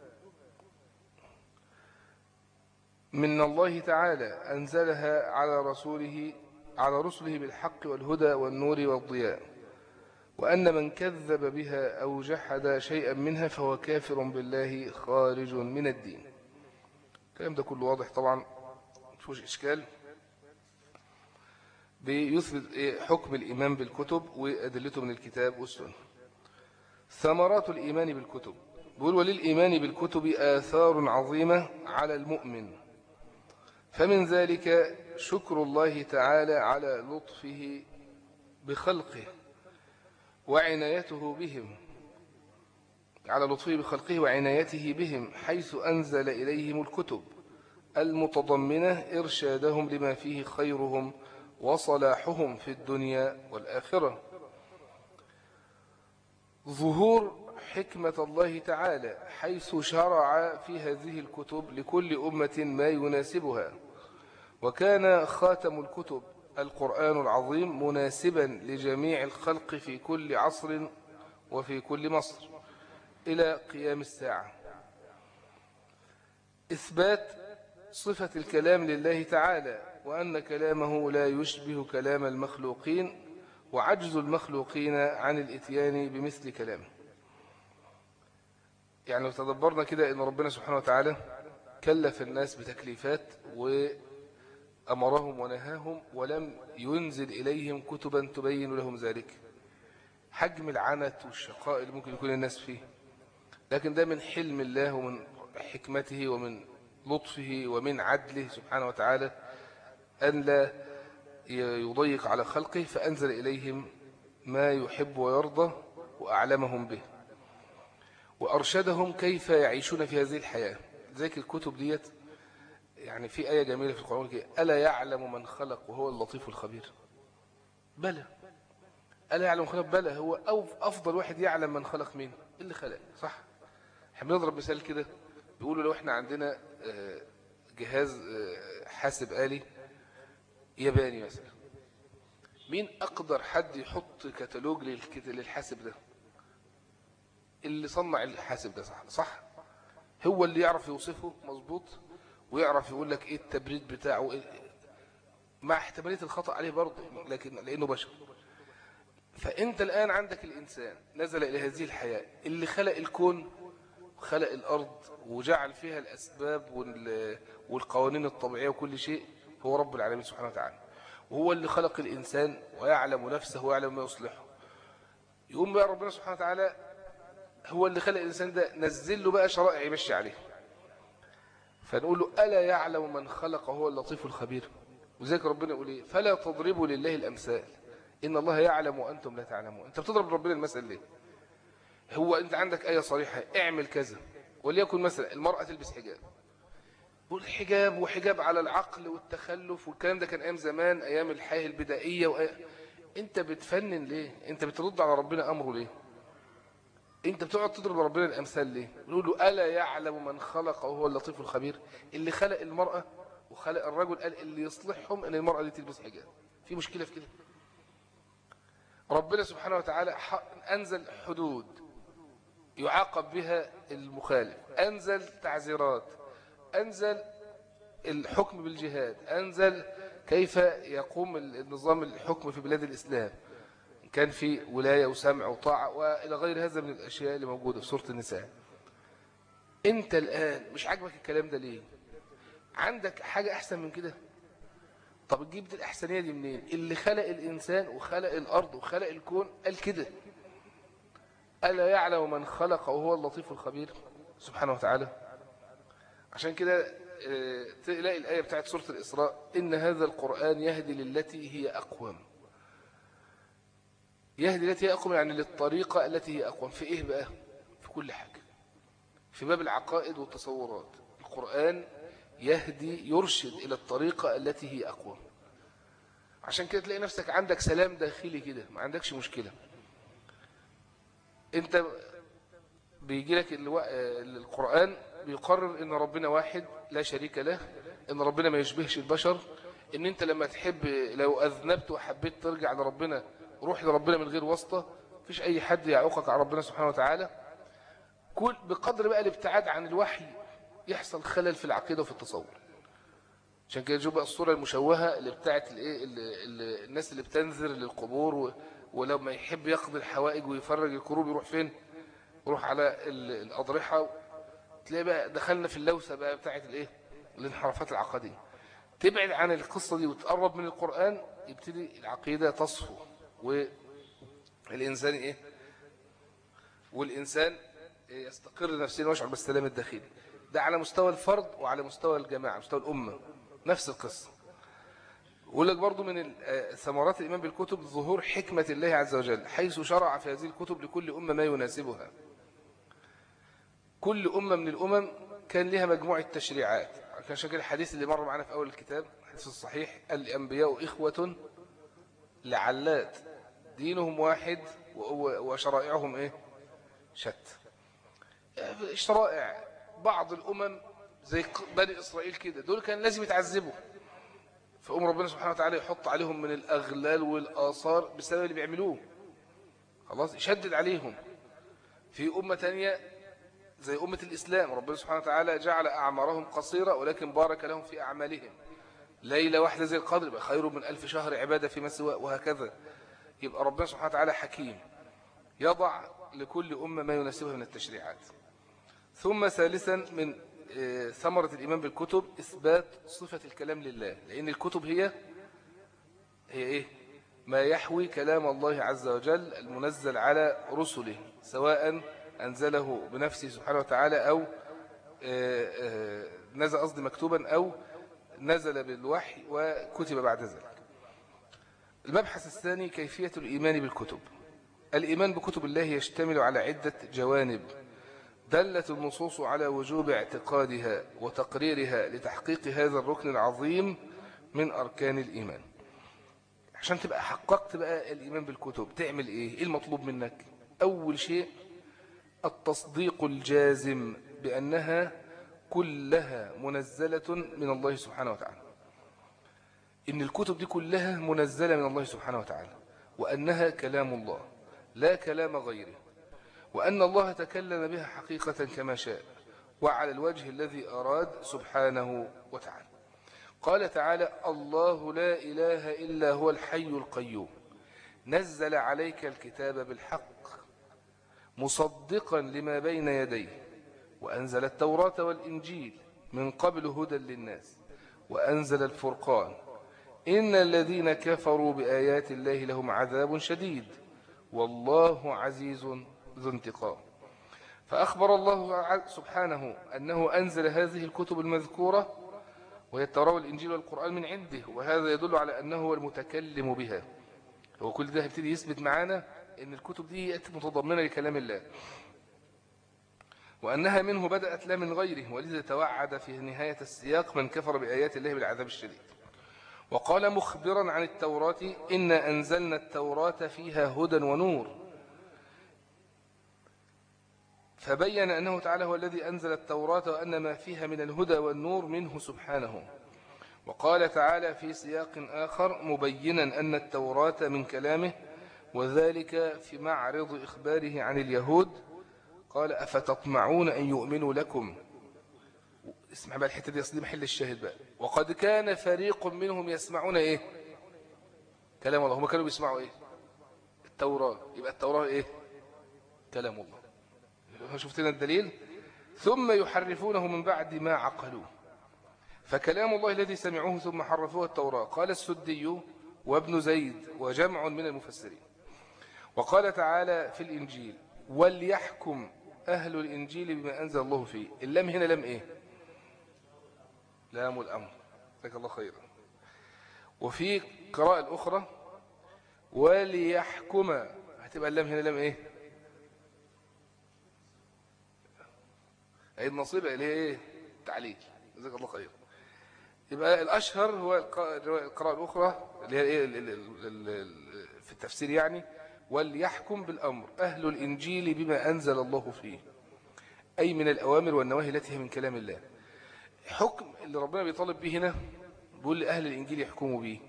من الله تعالى أنزلها على رسوله على رسله بالحق والهدى والنور والضياء وأن من كذب بها أو جحد شيئا منها فهو كافر بالله خارج من الدين الكلام ده كله واضح طبعا مفيش إشكال بيثبت إيه؟ حكم الإيمان بالكتب وأدلته من الكتاب والسنة ثمرات الإيمان بالكتب بيقول وللإيمان بالكتب آثار عظيمة على المؤمن فمن ذلك شكر الله تعالى على لطفه بخلقه وعنايته بهم على لطفه بخلقه وعنايته بهم حيث أنزل إليهم الكتب المتضمنة إرشادهم لما فيه خيرهم وصلاحهم في الدنيا والآخرة ظهور حكمة الله تعالى حيث شرع في هذه الكتب لكل أمة ما يناسبها وكان خاتم الكتب القرآن العظيم مناسبا لجميع الخلق في كل عصر وفي كل مصر إلى قيام الساعة إثبات صفة الكلام لله تعالى وأن كلامه لا يشبه كلام المخلوقين وعجز المخلوقين عن الاتيان بمثل كلامه يعني لو تدبرنا كده أن ربنا سبحانه وتعالى كلف الناس بتكليفات و أمرهم ونهاهم ولم ينزل إليهم كتبا تبين لهم ذلك حجم العنت والشقاء اللي ممكن يكون الناس فيه لكن ده من حلم الله ومن حكمته ومن لطفه ومن عدله سبحانه وتعالى أن لا يضيق على خلقه فأنزل إليهم ما يحب ويرضى وأعلمهم به وأرشدهم كيف يعيشون في هذه الحياة ذلك الكتب ديت يعني في آية جميلة في القرآن كده ألا يعلم من خلق وهو اللطيف الخبير بلى ألا يعلم من خلق بلى هو أو أفضل واحد يعلم من خلق مين اللي خلق صح احنا بنضرب مثال كده بيقولوا لو احنا عندنا آه، جهاز آه، حاسب آلي ياباني مثلا مين أقدر حد يحط كتالوج للحاسب ده اللي صنع الحاسب ده صح صح هو اللي يعرف يوصفه مظبوط ويعرف يقول لك ايه التبريد بتاعه إيه مع احتمالية الخطأ عليه برضه لكن لأنه بشر فأنت الآن عندك الإنسان نزل إلى هذه الحياة اللي خلق الكون وخلق الأرض وجعل فيها الأسباب والقوانين الطبيعية وكل شيء هو رب العالمين سبحانه وتعالى وهو اللي خلق الإنسان ويعلم نفسه ويعلم ما يصلحه يقوم بقى ربنا سبحانه وتعالى هو اللي خلق الإنسان ده نزل له بقى شرائع يمشي عليه فنقول له ألا يعلم من خلق هو اللطيف الخبير وذلك ربنا يقول إيه فلا تضربوا لله الأمثال إن الله يعلم وأنتم لا تعلمون أنت بتضرب ربنا المثل ليه هو أنت عندك آية صريحة اعمل كذا وليكن مثلا المرأة تلبس حجاب والحجاب وحجاب على العقل والتخلف والكلام ده كان أيام زمان أيام الحياة البدائية وأي... أنت بتفنن ليه أنت بترد على ربنا أمره ليه انت بتقعد تضرب ربنا الامثال ليه نقول له الا يعلم من خلق وهو اللطيف الخبير اللي خلق المراه وخلق الرجل قال اللي يصلحهم ان المراه دي تلبس حجاب في مشكله في كده ربنا سبحانه وتعالى انزل حدود يعاقب بها المخالف انزل تعزيرات انزل الحكم بالجهاد انزل كيف يقوم النظام الحكم في بلاد الاسلام كان في ولاية وسمع وطاعة وإلى غير هذا من الأشياء اللي موجودة في سورة النساء أنت الآن مش عاجبك الكلام ده ليه عندك حاجة أحسن من كده طب تجيب الأحسنية دي منين اللي خلق الإنسان وخلق الأرض وخلق الكون قال كده ألا يعلم من خلق وهو اللطيف الخبير سبحانه وتعالى عشان كده آه، تلاقي الآية بتاعت سورة الإسراء إن هذا القرآن يهدي للتي هي أقوم يهدي التي هي أقوم يعني للطريقة التي هي أقوم في إيه بقى في كل حاجة في باب العقائد والتصورات القرآن يهدي يرشد إلى الطريقة التي هي أقوم عشان كده تلاقي نفسك عندك سلام داخلي كده ما عندكش مشكلة انت بيجي لك القرآن بيقرر ان ربنا واحد لا شريك له ان ربنا ما يشبهش البشر ان انت لما تحب لو اذنبت وحبيت ترجع لربنا روح لربنا من غير واسطة فيش أي حد يعوقك على ربنا سبحانه وتعالى كل بقدر بقى الابتعاد عن الوحي يحصل خلل في العقيدة وفي التصور عشان كده نشوف بقى الصورة المشوهة اللي بتاعت الايه اللي الناس اللي بتنذر للقبور و... ولما يحب يقضي الحوائج ويفرج الكروب يروح فين يروح على الأضرحة تلاقي بقى دخلنا في اللوسة بقى بتاعت الايه الانحرافات العقدية تبعد عن القصة دي وتقرب من القرآن يبتدي العقيدة تصفو والإنسان إيه والإنسان يستقر نفسيا ويشعر بالسلام الداخلي ده على مستوى الفرد وعلى مستوى الجماعة مستوى الأمة نفس القصة يقول لك برضو من ثمرات الإيمان بالكتب ظهور حكمة الله عز وجل حيث شرع في هذه الكتب لكل أمة ما يناسبها كل أمة من الأمم كان لها مجموعة تشريعات كان شكل الحديث اللي مر معنا في أول الكتاب الحديث الصحيح الأنبياء إخوة لعلات دينهم واحد وشرائعهم ايه شت شرائع بعض الامم زي بني اسرائيل كده دول كان لازم يتعذبوا فأم ربنا سبحانه وتعالى يحط عليهم من الأغلال والآثار بسبب اللي بيعملوه خلاص يشدد عليهم في أمة تانية زي أمة الإسلام ربنا سبحانه وتعالى جعل أعمارهم قصيرة ولكن بارك لهم في أعمالهم ليلة واحدة زي القدر يبقى خير من ألف شهر عبادة في مسوى وهكذا يبقى ربنا سبحانه وتعالى حكيم يضع لكل أمة ما يناسبها من التشريعات ثم ثالثا من آه، ثمرة الإيمان بالكتب إثبات صفة الكلام لله لأن الكتب هي هي إيه ما يحوي كلام الله عز وجل المنزل على رسله سواء أنزله بنفسه سبحانه وتعالى أو آه، آه، نزل قصدي مكتوبا أو نزل بالوحي وكتب بعد ذلك المبحث الثاني كيفية الإيمان بالكتب الإيمان بكتب الله يشتمل على عدة جوانب دلت النصوص على وجوب اعتقادها وتقريرها لتحقيق هذا الركن العظيم من أركان الإيمان عشان تبقى حققت بقى الإيمان بالكتب تعمل إيه؟ إيه المطلوب منك؟ أول شيء التصديق الجازم بأنها كلها منزلة من الله سبحانه وتعالى إن الكتب دي كلها منزلة من الله سبحانه وتعالى وأنها كلام الله لا كلام غيره وأن الله تكلم بها حقيقة كما شاء وعلى الوجه الذي أراد سبحانه وتعالى قال تعالى الله لا إله إلا هو الحي القيوم نزل عليك الكتاب بالحق مصدقا لما بين يديه وأنزل التوراة والإنجيل من قبل هدى للناس وأنزل الفرقان إن الذين كفروا بآيات الله لهم عذاب شديد والله عزيز ذو انتقام فأخبر الله سبحانه أنه أنزل هذه الكتب المذكورة وهي التوراة والإنجيل والقرآن من عنده وهذا يدل على أنه هو المتكلم بها هو كل ده يبتدي يثبت معانا أن الكتب دي متضمنة لكلام الله وأنها منه بدأت لا من غيره ولذا توعد في نهاية السياق من كفر بآيات الله بالعذاب الشديد وقال مخبرا عن التوراة إن أنزلنا التوراة فيها هدى ونور فبين أنه تعالى هو الذي أنزل التوراة وأن ما فيها من الهدى والنور منه سبحانه وقال تعالى في سياق آخر مبينا أن التوراة من كلامه وذلك في معرض إخباره عن اليهود قال أفتطمعون أن يؤمنوا لكم اسمع بقى الحتة دي أصلي محل الشاهد بقى وقد كان فريق منهم يسمعون إيه كلام الله هم كانوا بيسمعوا إيه التوراة يبقى التوراة إيه كلام الله شفتنا الدليل ثم يحرفونه من بعد ما عقلوه فكلام الله الذي سمعوه ثم حرفوه التوراة قال السدي وابن زيد وجمع من المفسرين وقال تعالى في الإنجيل وليحكم أهل الإنجيل بما أنزل الله فيه اللام هنا لم إيه لام الأمر جزاك الله خيرا وفي قراءة الأخرى وليحكم هتبقى اللام هنا لام إيه أي النصيبة اللي هي إيه تعليل جزاك الله خيرا يبقى الأشهر هو القراءة الأخرى اللي هي إيه في التفسير يعني وليحكم بالأمر أهل الإنجيل بما أنزل الله فيه أي من الأوامر والنواهي التي هي من كلام الله حكم اللي ربنا بيطالب به هنا بيقول لأهل الإنجيل يحكموا به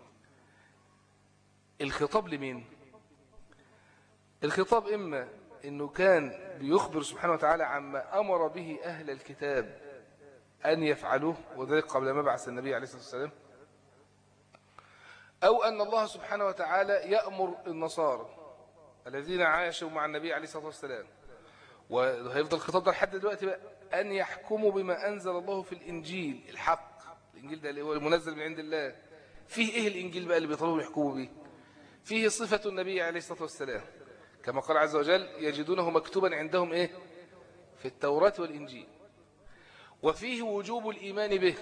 الخطاب لمين الخطاب إما أنه كان بيخبر سبحانه وتعالى عما أمر به أهل الكتاب أن يفعلوه وذلك قبل ما بعث النبي عليه الصلاة والسلام أو أن الله سبحانه وتعالى يأمر النصارى الذين عاشوا مع النبي عليه الصلاة والسلام وهيفضل الخطاب ده لحد دلوقتي بقى أن يحكموا بما أنزل الله في الإنجيل الحق الإنجيل ده اللي هو المنزل من عند الله فيه إيه الإنجيل بقى اللي بيطلبوا يحكموا به فيه صفة النبي عليه الصلاة والسلام كما قال عز وجل يجدونه مكتوبا عندهم إيه في التوراة والإنجيل وفيه وجوب الإيمان به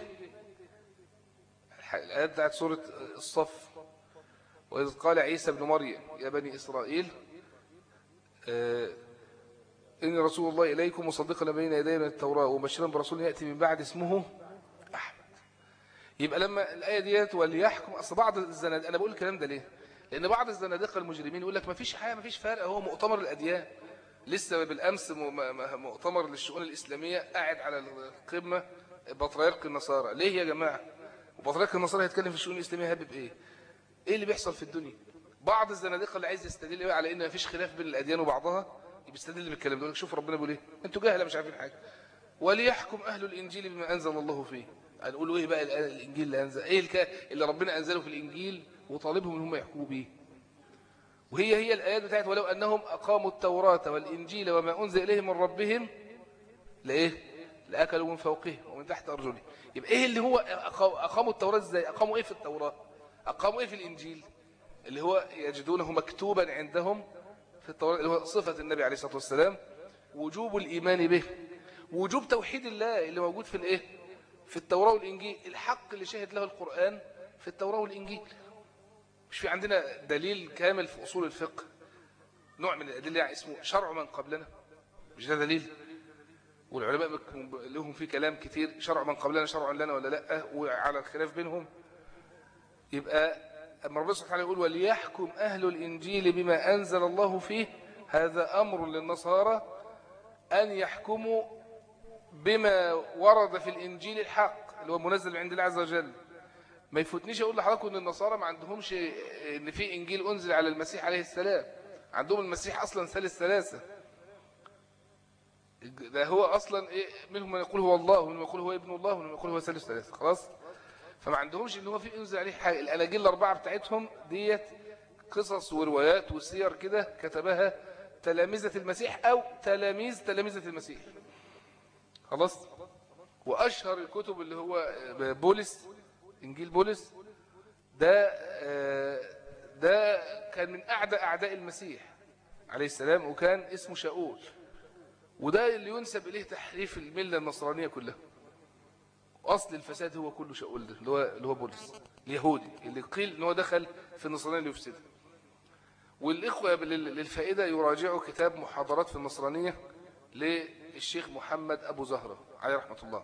الآيات بتاعت سورة الصف وإذ قال عيسى بن مريم يا بني إسرائيل آه، إني رسول الله إليكم مصدقا بين يدي من التوراة ومبشرا برسول يأتي من بعد اسمه أحمد يبقى لما الآية ديت وليحكم أصل بعض الزنادقة أنا بقول الكلام ده ليه لأن بعض الزنادقة المجرمين يقول لك ما فيش حاجة ما فيش فرق هو مؤتمر الأديان لسه بالأمس مؤتمر للشؤون الإسلامية قاعد على القمة بطريرك النصارى ليه يا جماعة وبطريرك النصارى هيتكلم في الشؤون الإسلامية هبب إيه إيه اللي بيحصل في الدنيا بعض الزنادقة اللي عايز يستدل على إن ما فيش خلاف بين الأديان وبعضها بيستدل بالكلام ده شوف ربنا بيقول ايه انتوا جاهله مش عارفين حاجه وليحكم اهل الانجيل بما انزل الله فيه هنقولوا ايه بقى الانجيل اللي انزل ايه الك... اللي ربنا انزله في الانجيل وطالبهم ان هم يحكموا بيه وهي هي الايات بتاعت ولو انهم اقاموا التوراة والانجيل وما انزل اليهم من ربهم لايه لأكلوا من فوقه ومن تحت أرجله يبقى إيه اللي هو أقاموا التوراة إزاي أقاموا إيه في التوراة أقاموا إيه في الإنجيل اللي هو يجدونه مكتوبا عندهم في التوراة اللي هو صفة النبي عليه الصلاة والسلام وجوب الإيمان به وجوب توحيد الله اللي موجود في الإيه في التوراة والإنجيل الحق اللي شهد له القرآن في التوراة والإنجيل مش في عندنا دليل كامل في أصول الفقه نوع من الأدلة يعني اسمه شرع من قبلنا مش ده دليل والعلماء لهم في كلام كتير شرع من قبلنا شرع لنا ولا لا وعلى الخلاف بينهم يبقى أما ربنا سبحانه يقول وليحكم أهل الإنجيل بما أنزل الله فيه هذا أمر للنصارى أن يحكموا بما ورد في الإنجيل الحق اللي هو منزل عند الله عز وجل ما يفوتنيش أقول لحضراتكم أن النصارى ما عندهمش أن في إنجيل أنزل على المسيح عليه السلام عندهم المسيح أصلا ثالث ثلاثة ده هو أصلا إيه منهم من يقول هو الله ومنهم يقول هو ابن الله ومنهم يقول هو ثالث ثلاثة خلاص فما عندهمش ان هو في انزل عليه حاجه الاناجيل الاربعه بتاعتهم ديت قصص وروايات وسير كده كتبها تلامذه المسيح او تلاميذ تلامذه المسيح خلاص واشهر الكتب اللي هو بولس انجيل بولس ده ده كان من اعداء اعداء المسيح عليه السلام وكان اسمه شاول وده اللي ينسب اليه تحريف المله النصرانيه كلها أصل الفساد هو كله شاول ده اللي هو اللي هو بولس اليهودي اللي قيل ان هو دخل في النصرانيه ليفسدها والإخوة للفائدة يراجعوا كتاب محاضرات في النصرانية للشيخ محمد أبو زهرة عليه رحمة الله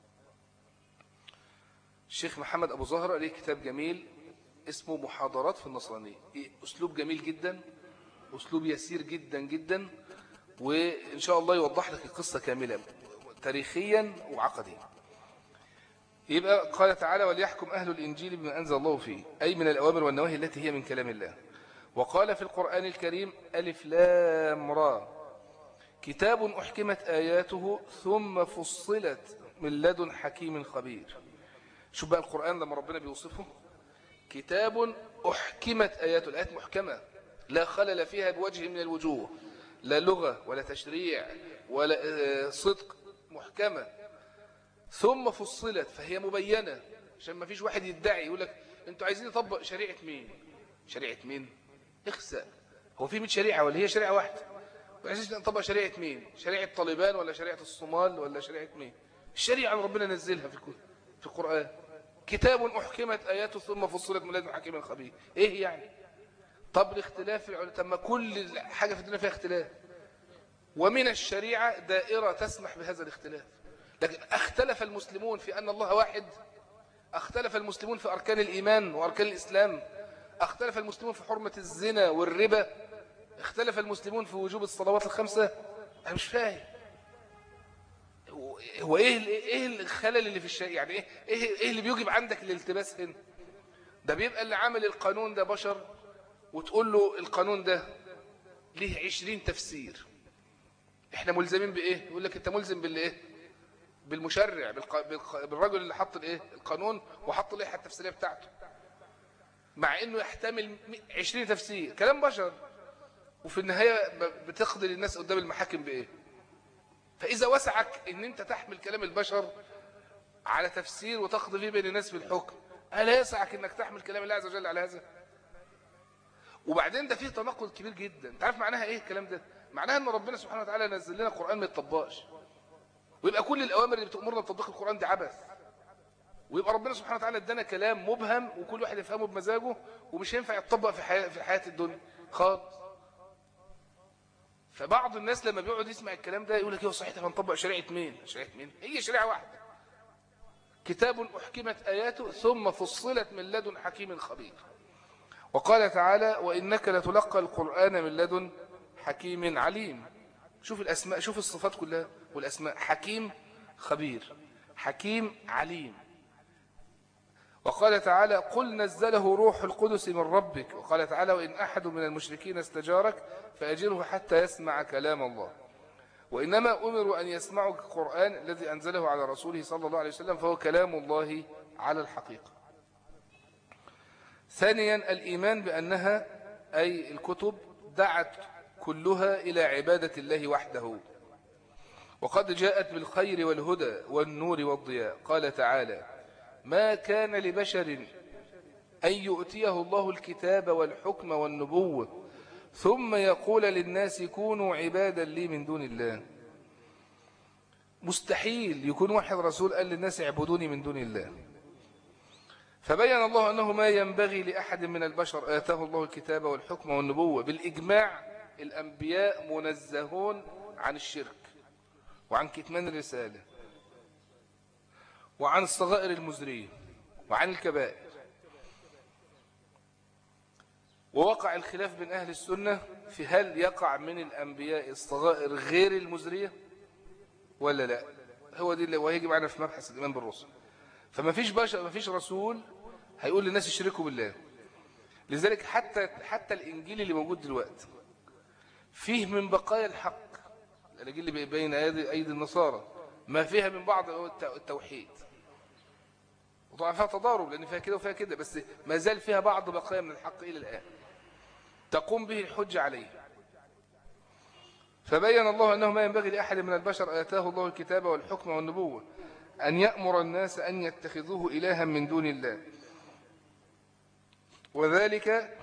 الشيخ محمد أبو زهرة ليه كتاب جميل اسمه محاضرات في النصرانية أسلوب جميل جدا أسلوب يسير جدا جدا وإن شاء الله يوضح لك القصة كاملة تاريخيا وعقديا يبقى قال تعالى وليحكم أهل الإنجيل بما أنزل الله فيه أي من الأوامر والنواهي التي هي من كلام الله وقال في القرآن الكريم ألف لام را كتاب أحكمت آياته ثم فصلت من لدن حكيم خبير شوف بقى القرآن لما ربنا بيوصفه كتاب أحكمت آياته الآيات محكمة لا خلل فيها بوجه من الوجوه لا لغة ولا تشريع ولا آه، صدق محكمة ثم فصلت فهي مبينة عشان ما فيش واحد يدعي يقول لك انتوا عايزين نطبق شريعة مين شريعة مين اخسأ هو في 100 شريعة ولا هي شريعة واحدة عايزين نطبق شريعة مين شريعة طالبان ولا شريعة الصومال ولا شريعة مين الشريعة اللي ربنا نزلها في في القرآن كتاب أحكمت آياته ثم فصلت من لدن حكيم خبير ايه يعني طب الاختلاف العلماء طب ما كل حاجة في الدنيا فيها اختلاف ومن الشريعة دائرة تسمح بهذا الاختلاف لكن اختلف المسلمون في أن الله واحد اختلف المسلمون في أركان الإيمان وأركان الإسلام اختلف المسلمون في حرمة الزنا والربا اختلف المسلمون في وجوب الصلوات الخمسة أنا مش فاهم هو ايه ايه الخلل اللي في الشيء يعني ايه ايه ايه اللي بيوجب عندك الالتباس هنا ده بيبقى اللي عامل القانون ده بشر وتقول له القانون ده ليه 20 تفسير احنا ملزمين بايه يقول لك انت ملزم بالايه بالمشرع بالرجل اللي حط الايه القانون وحط اللائحه التفسيريه بتاعته مع انه يحتمل 20 تفسير كلام بشر وفي النهايه بتقضي للناس قدام المحاكم بايه فاذا وسعك ان انت تحمل كلام البشر على تفسير وتقضي فيه بين الناس بالحكم الا يسعك انك تحمل كلام الله عز وجل على هذا وبعدين ده فيه تناقض كبير جدا انت عارف معناها ايه الكلام ده معناها ان ربنا سبحانه وتعالى نزل لنا قران ما يتطبقش ويبقى كل الأوامر اللي بتأمرنا بتطبيق القرآن دي عبث ويبقى ربنا سبحانه وتعالى ادانا كلام مبهم وكل واحد يفهمه بمزاجه ومش هينفع يتطبق في حياة في حياة الدنيا خالص فبعض الناس لما بيقعد يسمع الكلام ده يقول لك ايه صحيح هنطبق شريعه مين شريعه مين هي شريعه واحده كتاب احكمت اياته ثم فصلت من لدن حكيم خبير وقال تعالى وانك لتلقى القران من لدن حكيم عليم شوف الاسماء شوف الصفات كلها والأسماء حكيم خبير حكيم عليم وقال تعالى قل نزله روح القدس من ربك وقال تعالى وإن أحد من المشركين استجارك فأجره حتى يسمع كلام الله وإنما أمروا أن يسمعوا القرآن الذي أنزله على رسوله صلى الله عليه وسلم فهو كلام الله على الحقيقة ثانيا الإيمان بأنها أي الكتب دعت كلها إلى عبادة الله وحده وقد جاءت بالخير والهدى والنور والضياء قال تعالى ما كان لبشر أن يؤتيه الله الكتاب والحكم والنبوة ثم يقول للناس كونوا عبادا لي من دون الله مستحيل يكون واحد رسول قال للناس اعبدوني من دون الله فبين الله أنه ما ينبغي لأحد من البشر آتاه الله الكتاب والحكم والنبوة بالإجماع الأنبياء منزهون عن الشرك وعن كتمان الرسالة وعن الصغائر المزرية وعن الكبائر ووقع الخلاف بين أهل السنة في هل يقع من الأنبياء الصغائر غير المزرية ولا لا هو دي اللي وهيجي معنا في مبحث الإيمان بالرسل فما فيش بشر ما فيش رسول هيقول للناس يشركوا بالله لذلك حتى حتى الإنجيل اللي موجود دلوقتي فيه من بقايا الحق الإنجيل اللي بين أيدي النصارى ما فيها من بعض التوحيد وطبعا فيها تضارب لأن فيها كده وفيها كده بس ما زال فيها بعض بقايا من الحق إلى الآن تقوم به الحجة عليه فبين الله أنه ما ينبغي لأحد من البشر آتاه الله الكتاب والحكم والنبوة أن يأمر الناس أن يتخذوه إلها من دون الله وذلك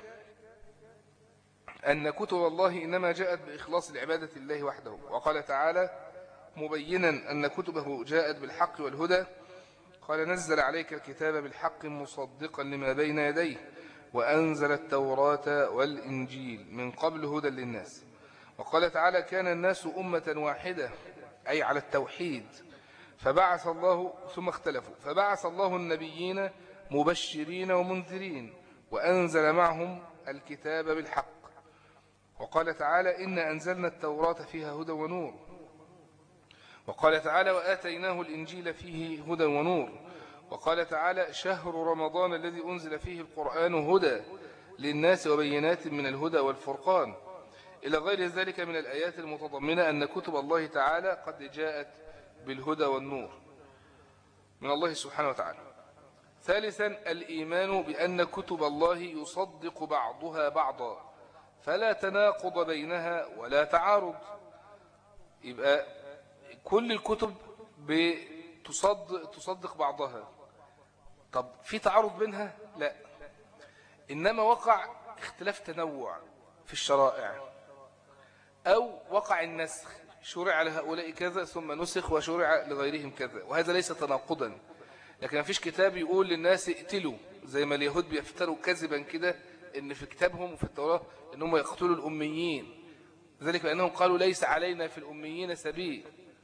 أن كتب الله إنما جاءت بإخلاص العبادة الله وحده وقال تعالى مبينا أن كتبه جاءت بالحق والهدى قال نزل عليك الكتاب بالحق مصدقا لما بين يديه وأنزل التوراة والإنجيل من قبل هدى للناس وقال تعالى كان الناس أمة واحدة أي على التوحيد فبعث الله ثم اختلفوا فبعث الله النبيين مبشرين ومنذرين وأنزل معهم الكتاب بالحق وقال تعالى إن أنزلنا التوراة فيها هدى ونور وقال تعالى وآتيناه الإنجيل فيه هدى ونور وقال تعالى شهر رمضان الذي أنزل فيه القرآن هدى للناس وبينات من الهدى والفرقان إلى غير ذلك من الآيات المتضمنة أن كتب الله تعالى قد جاءت بالهدى والنور من الله سبحانه وتعالى ثالثا الإيمان بأن كتب الله يصدق بعضها بعضا فلا تناقض بينها ولا تعارض يبقى كل الكتب بتصدق تصدق بعضها طب في تعارض بينها لا إنما وقع اختلاف تنوع في الشرائع أو وقع النسخ شرع لهؤلاء كذا ثم نسخ وشرع لغيرهم كذا وهذا ليس تناقضا لكن ما فيش كتاب يقول للناس اقتلوا زي ما اليهود بيفتروا كذبا كده ان في كتابهم وفي التوراة انهم يقتلوا الأميين ذلك لأنهم قالوا ليس علينا في الأميين سبيل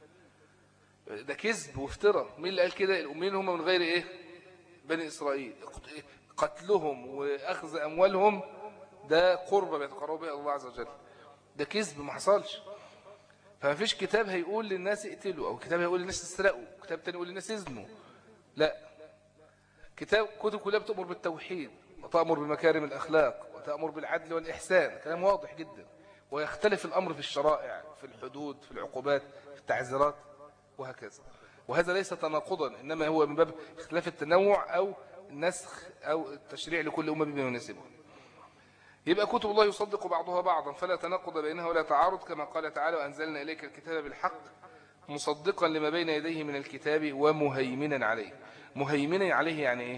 ده كذب وافتراء مين اللي قال كده الأميين هم من غير ايه بني إسرائيل قتلهم وأخذ أموالهم ده قربة بيتقربوا بها الله عز وجل ده كذب ما حصلش فما فيش كتاب هيقول للناس اقتلوا أو كتاب هيقول للناس اسرقوا كتاب تاني يقول للناس ازنوا لا كتاب كتب كلها بتأمر بالتوحيد وتأمر بمكارم الأخلاق وتأمر بالعدل والإحسان كلام واضح جدا ويختلف الأمر في الشرائع في الحدود في العقوبات في التعزيرات وهكذا وهذا ليس تناقضا إنما هو من باب اختلاف التنوع أو النسخ أو التشريع لكل أمة بما يناسبه يبقى كتب الله يصدق بعضها بعضا فلا تناقض بينها ولا تعارض كما قال تعالى وأنزلنا إليك الكتاب بالحق مصدقا لما بين يديه من الكتاب ومهيمنا عليه مهيمنا عليه يعني إيه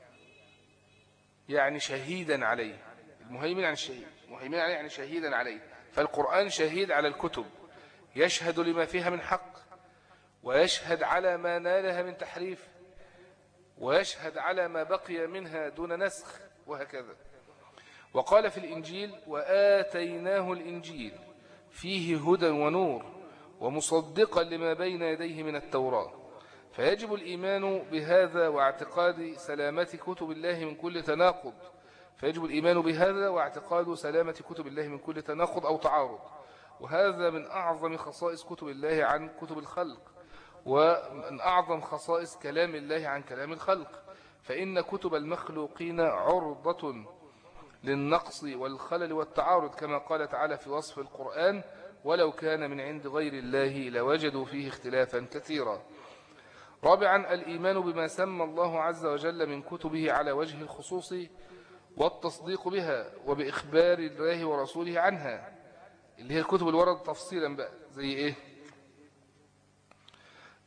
يعني شهيدا عليه المهيمن عن الشهيد مهيمنا عليه يعني شهيدا عليه فالقرآن شهيد على الكتب يشهد لما فيها من حق ويشهد على ما نالها من تحريف ويشهد على ما بقي منها دون نسخ وهكذا وقال في الإنجيل وآتيناه الإنجيل فيه هدى ونور ومصدقا لما بين يديه من التوراة فيجب الإيمان بهذا واعتقاد سلامة كتب الله من كل تناقض فيجب الإيمان بهذا واعتقاد سلامة كتب الله من كل تناقض أو تعارض وهذا من أعظم خصائص كتب الله عن كتب الخلق ومن أعظم خصائص كلام الله عن كلام الخلق فإن كتب المخلوقين عرضة للنقص والخلل والتعارض كما قال تعالى في وصف القرآن ولو كان من عند غير الله لوجدوا فيه اختلافا كثيرا رابعا الإيمان بما سمى الله عز وجل من كتبه على وجه الخصوص والتصديق بها وبإخبار الله ورسوله عنها اللي هي الكتب الورد تفصيلا بقى زي إيه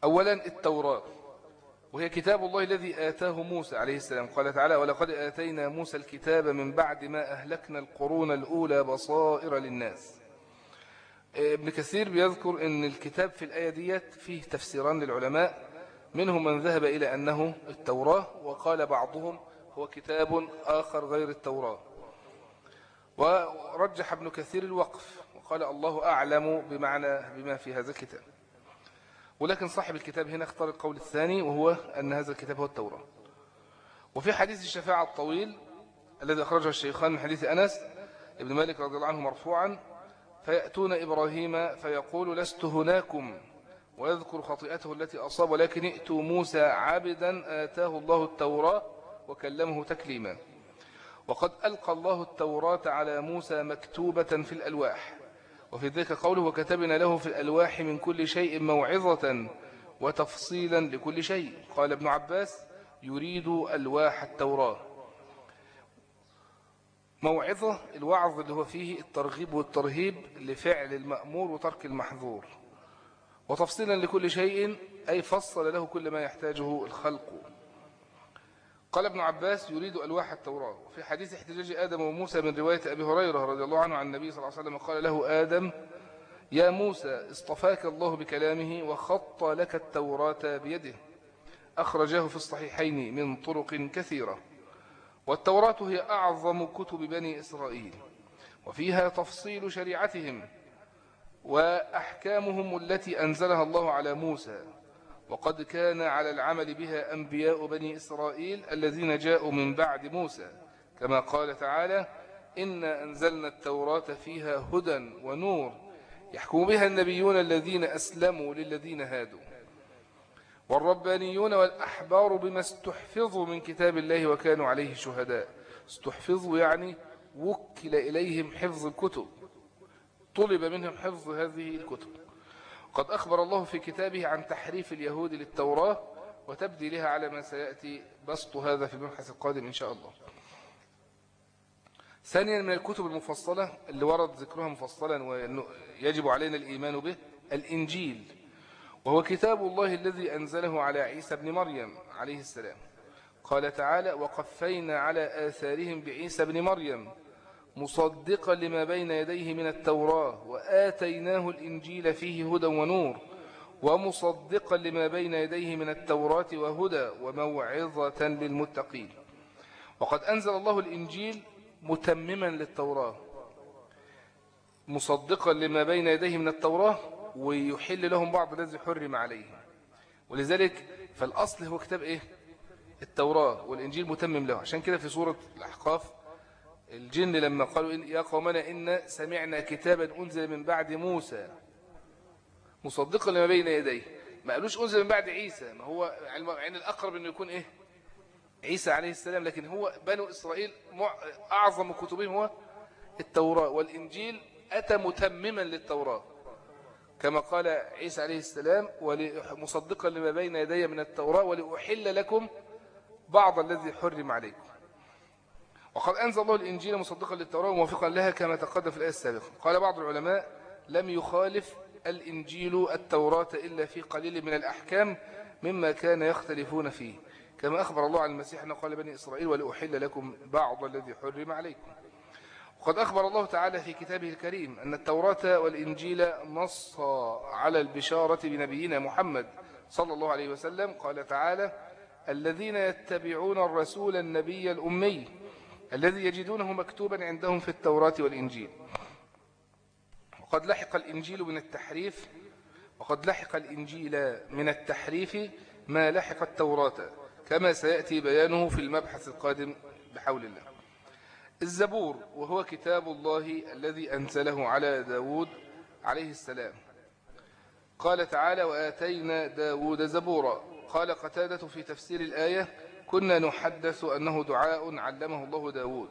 أولا التوراة وهي كتاب الله الذي آتاه موسى عليه السلام قال تعالى ولقد آتينا موسى الكتاب من بعد ما أهلكنا القرون الأولى بصائر للناس ابن كثير بيذكر أن الكتاب في الآية ديت فيه تفسيران للعلماء منهم من ذهب إلى أنه التوراة وقال بعضهم هو كتاب آخر غير التوراة ورجح ابن كثير الوقف وقال الله أعلم بمعنى بما في هذا الكتاب ولكن صاحب الكتاب هنا اختار القول الثاني وهو أن هذا الكتاب هو التوراة وفي حديث الشفاعة الطويل الذي أخرجه الشيخان من حديث أنس ابن مالك رضي الله عنه مرفوعا فيأتون إبراهيم فيقول لست هناكم ويذكر خطيئته التي أصاب ولكن ائتوا موسى عبدا آتاه الله التوراة وكلمه تكليما وقد ألقى الله التوراة على موسى مكتوبة في الألواح وفي ذلك قوله وكتبنا له في الألواح من كل شيء موعظة وتفصيلا لكل شيء قال ابن عباس يريد ألواح التوراة موعظة الوعظ اللي هو فيه الترغيب والترهيب لفعل المأمور وترك المحظور وتفصيلا لكل شيء أي فصل له كل ما يحتاجه الخلق قال ابن عباس يريد ألواح التوراة وفي حديث احتجاج آدم وموسى من رواية أبي هريرة رضي الله عنه عن النبي صلى الله عليه وسلم قال له آدم يا موسى اصطفاك الله بكلامه وخط لك التوراة بيده أخرجاه في الصحيحين من طرق كثيرة والتوراة هي أعظم كتب بني إسرائيل وفيها تفصيل شريعتهم وأحكامهم التي أنزلها الله على موسى وقد كان على العمل بها أنبياء بني إسرائيل الذين جاءوا من بعد موسى كما قال تعالى إنا أنزلنا التوراة فيها هدى ونور يحكم بها النبيون الذين أسلموا للذين هادوا والربانيون والأحبار بما استحفظوا من كتاب الله وكانوا عليه شهداء استحفظوا يعني وكل إليهم حفظ الكتب طلب منهم حفظ هذه الكتب قد أخبر الله في كتابه عن تحريف اليهود للتوراة وتبديلها على ما سيأتي بسط هذا في المبحث القادم إن شاء الله ثانيا من الكتب المفصلة اللي ورد ذكرها مفصلا ويجب علينا الإيمان به الإنجيل وهو كتاب الله الذي أنزله على عيسى بن مريم عليه السلام قال تعالى وقفينا على آثارهم بعيسى بن مريم مصدقا لما بين يديه من التوراة وآتيناه الإنجيل فيه هدى ونور ومصدقا لما بين يديه من التوراة وهدى وموعظة للمتقين وقد أنزل الله الإنجيل متمما للتوراة مصدقا لما بين يديه من التوراة ويحل لهم بعض الذي حرم عليهم ولذلك فالأصل هو كتاب إيه التوراة والإنجيل متمم له عشان كده في سورة الأحقاف الجن لما قالوا إن يا قومنا إن سمعنا كتابا أنزل من بعد موسى مصدقا لما بين يديه ما قالوش أنزل من بعد عيسى ما هو يعني الأقرب أنه يكون إيه عيسى عليه السلام لكن هو بنو إسرائيل أعظم كتبهم هو التوراة والإنجيل أتى متمما للتوراة كما قال عيسى عليه السلام مصدقا لما بين يدي من التوراة ولأحل لكم بعض الذي حرم عليكم وقد أنزل الله الإنجيل مصدقا للتوراة وموافقا لها كما تقدم في الآية السابقة قال بعض العلماء لم يخالف الإنجيل التوراة إلا في قليل من الأحكام مما كان يختلفون فيه كما أخبر الله عن المسيح أنه قال بني إسرائيل ولأحل لكم بعض الذي حرم عليكم وقد أخبر الله تعالى في كتابه الكريم أن التوراة والإنجيل نص على البشارة بنبينا محمد صلى الله عليه وسلم قال تعالى الذين يتبعون الرسول النبي الأمي الذي يجدونه مكتوبا عندهم في التوراة والإنجيل وقد لحق الإنجيل من التحريف وقد لحق الإنجيل من التحريف ما لحق التوراة كما سيأتي بيانه في المبحث القادم بحول الله الزبور وهو كتاب الله الذي أنزله على داود عليه السلام قال تعالى وآتينا داود زبورا قال قتادة في تفسير الآية كنا نحدث أنه دعاء علمه الله داود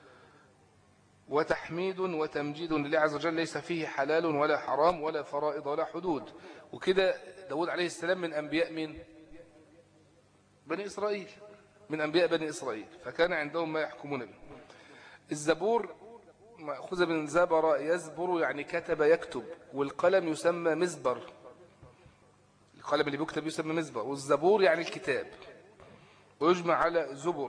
وتحميد وتمجيد لله عز وجل ليس فيه حلال ولا حرام ولا فرائض ولا حدود وكده داود عليه السلام من أنبياء من بني إسرائيل من أنبياء بني إسرائيل فكان عندهم ما يحكمون به الزبور مأخوذ من زبر يزبر يعني كتب يكتب والقلم يسمى مزبر القلم اللي بيكتب يسمى مزبر والزبور يعني الكتاب ويجمع على زبر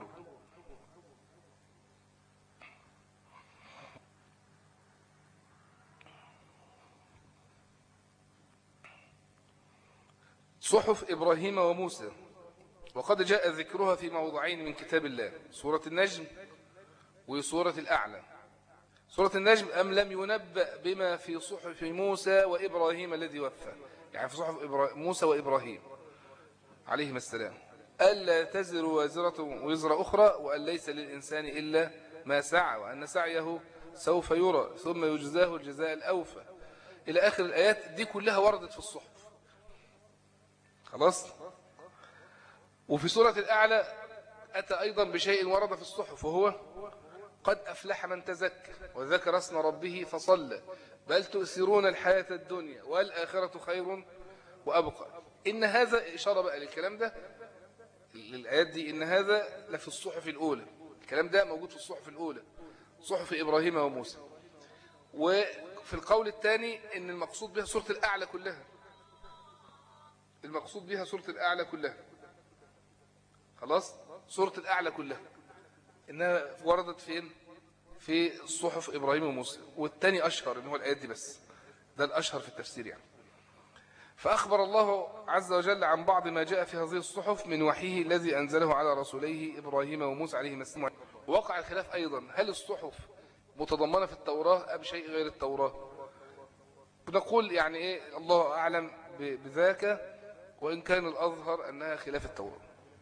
صحف إبراهيم وموسى وقد جاء ذكرها في موضعين من كتاب الله سورة النجم وسورة الأعلى سورة النجم أم لم ينبأ بما في صحف موسى وإبراهيم الذي وفى يعني في صحف موسى وإبراهيم عليهما السلام ألا تزر وازرة وزر أخرى وأن ليس للإنسان إلا ما سعى وأن سعيه سوف يرى ثم يجزاه الجزاء الأوفى إلى آخر الآيات دي كلها وردت في الصحف خلاص وفي سورة الأعلى أتى أيضا بشيء ورد في الصحف وهو قد أفلح من تزكى وذكر اسم ربه فصلى بل تؤثرون الحياة الدنيا والآخرة خير وأبقى إن هذا إشارة بقى للكلام ده للآيات دي إن هذا لفي الصحف الأولى الكلام ده موجود في الصحف الأولى صحف إبراهيم وموسى وفي القول الثاني إن المقصود بها سورة الأعلى كلها المقصود بها سورة الأعلى كلها خلاص سورة الأعلى كلها إنها وردت فين في صحف إبراهيم وموسى والتاني أشهر إن هو الآيات دي بس ده الأشهر في التفسير يعني فأخبر الله عز وجل عن بعض ما جاء في هذه الصحف من وحيه الذي أنزله على رسوليه إبراهيم وموسى عليه السلام ووقع الخلاف أيضا هل الصحف متضمنة في التوراة أم شيء غير التوراة بنقول يعني إيه الله أعلم بذاك وإن كان الأظهر أنها خلاف التوراة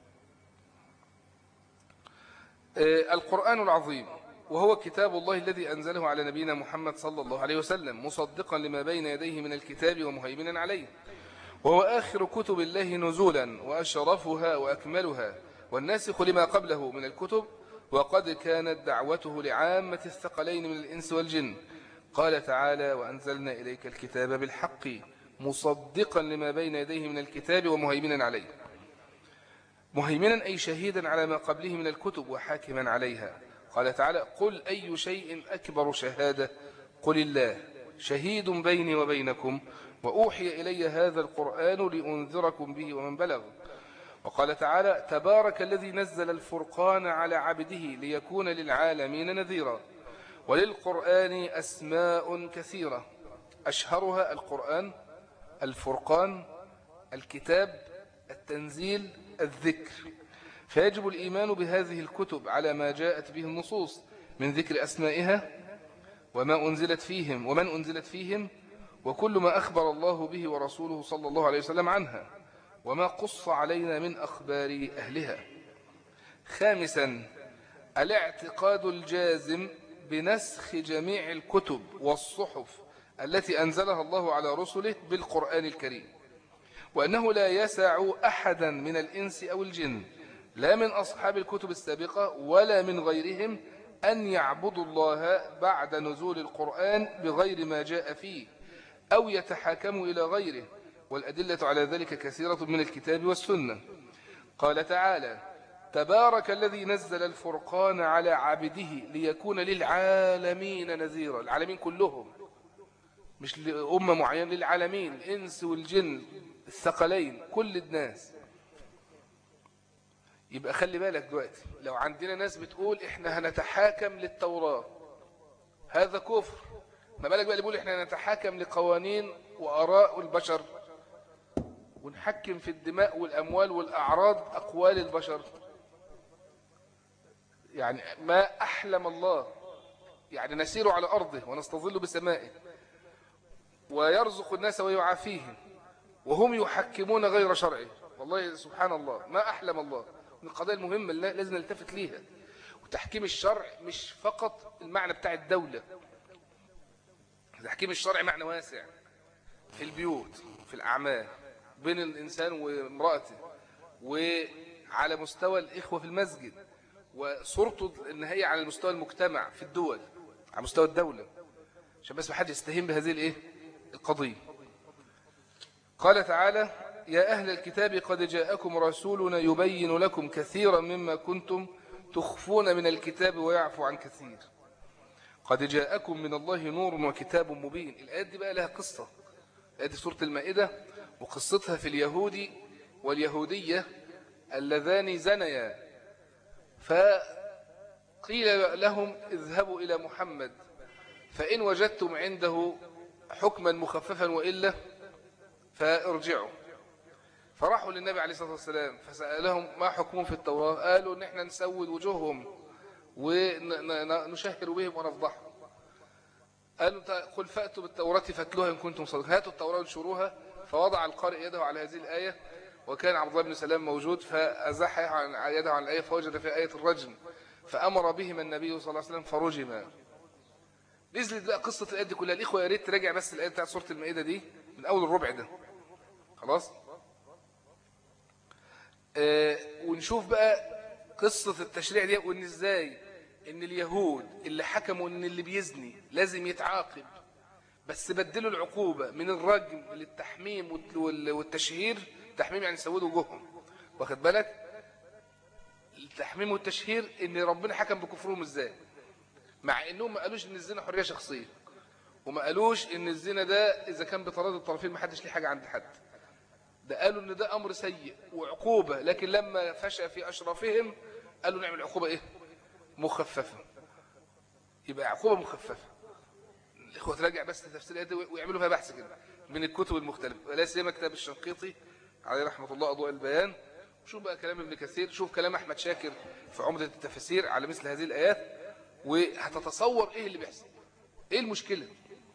آه، القرآن العظيم وهو كتاب الله الذي أنزله على نبينا محمد صلى الله عليه وسلم مصدقا لما بين يديه من الكتاب ومهيمنا عليه وهو آخر كتب الله نزولا وأشرفها وأكملها والناسخ لما قبله من الكتب وقد كانت دعوته لعامة الثقلين من الإنس والجن قال تعالى وأنزلنا إليك الكتاب بالحق مصدقا لما بين يديه من الكتاب ومهيمنا عليه مهيمنا أي شهيدا على ما قبله من الكتب وحاكما عليها قال تعالى قل أي شيء أكبر شهادة قل الله شهيد بيني وبينكم وأوحي إلي هذا القرآن لأنذركم به ومن بلغ وقال تعالى تبارك الذي نزل الفرقان على عبده ليكون للعالمين نذيرا وللقرآن أسماء كثيرة أشهرها القرآن الفرقان الكتاب التنزيل الذكر فيجب الإيمان بهذه الكتب على ما جاءت به النصوص من ذكر أسمائها وما أنزلت فيهم ومن أنزلت فيهم وكل ما أخبر الله به ورسوله صلى الله عليه وسلم عنها وما قص علينا من أخبار أهلها خامسا الاعتقاد الجازم بنسخ جميع الكتب والصحف التي أنزلها الله على رسله بالقرآن الكريم وأنه لا يسع أحدا من الإنس أو الجن لا من أصحاب الكتب السابقة ولا من غيرهم أن يعبدوا الله بعد نزول القرآن بغير ما جاء فيه أو يتحاكموا إلى غيره والأدلة على ذلك كثيرة من الكتاب والسنة قال تعالى تبارك الذي نزل الفرقان على عبده ليكون للعالمين نذيرا العالمين كلهم مش لأمة معينة للعالمين الإنس والجن الثقلين كل الناس يبقى خلي بالك دلوقتي لو عندنا ناس بتقول احنا هنتحاكم للتوراة هذا كفر ما بالك بقى اللي بيقول احنا نتحاكم لقوانين وآراء البشر ونحكم في الدماء والأموال والأعراض أقوال البشر يعني ما أحلم الله يعني نسير على أرضه ونستظل بسمائه ويرزق الناس ويعافيهم وهم يحكمون غير شرعه والله سبحان الله ما أحلم الله من القضايا المهمة اللي لازم نلتفت ليها وتحكيم الشرع مش فقط المعنى بتاع الدولة تحكيم الشرع معنى واسع في البيوت في الأعمال بين الإنسان وامرأته وعلى مستوى الإخوة في المسجد وصورته إن هي على مستوى المجتمع في الدول على مستوى الدولة عشان بس ما حد يستهين بهذه الايه القضية قال تعالى يا أهل الكتاب قد جاءكم رسولنا يبين لكم كثيرا مما كنتم تخفون من الكتاب ويعفو عن كثير قد جاءكم من الله نور وكتاب مبين الآيات دي بقى لها قصة آيات سورة المائدة وقصتها في اليهود واليهودية اللذان زنيا فقيل لهم اذهبوا إلى محمد فإن وجدتم عنده حكما مخففا وإلا فارجعوا فراحوا للنبي عليه الصلاة والسلام فسألهم ما حكمهم في التوراة قالوا ان احنا نسود وجوههم ونشهر بهم ونفضحهم قالوا قل فأتوا بالتوراة فاتلوها إن كنتم صادقين هاتوا التوراة وانشروها فوضع القارئ يده على هذه الآية وكان عبد الله بن سلام موجود فأزح يده عن الآية فوجد في آية الرجم فأمر بهما النبي صلى الله عليه وسلم فرجما نزلت بقى قصة الآية دي كلها الإخوة يا ريت تراجع بس الآية بتاعت سورة المائدة دي من أول الربع ده خلاص آه ونشوف بقى قصة التشريع دي وإن إزاي إن اليهود اللي حكموا إن اللي بيزني لازم يتعاقب بس بدلوا العقوبة من الرجم للتحميم والتشهير التحميم يعني سودوا وجوههم واخد بالك التحميم والتشهير ان ربنا حكم بكفرهم ازاي مع انهم ما قالوش ان الزنا حريه شخصيه وما قالوش ان الزنا ده اذا كان بتراضي الطرفين ما حدش ليه حاجه عند حد ده قالوا ان ده امر سيء وعقوبه لكن لما فشى في اشرافهم قالوا نعمل عقوبه ايه مخففه يبقى عقوبه مخففه الاخوه تراجع بس تفسير الايه ويعملوا فيها بحث كده من الكتب المختلفه لا سيما كتاب الشنقيطي عليه رحمه الله اضواء البيان شوف بقى كلام ابن كثير شوف كلام احمد شاكر في عمده التفاسير على مثل هذه الايات وهتتصور ايه اللي بيحصل ايه المشكله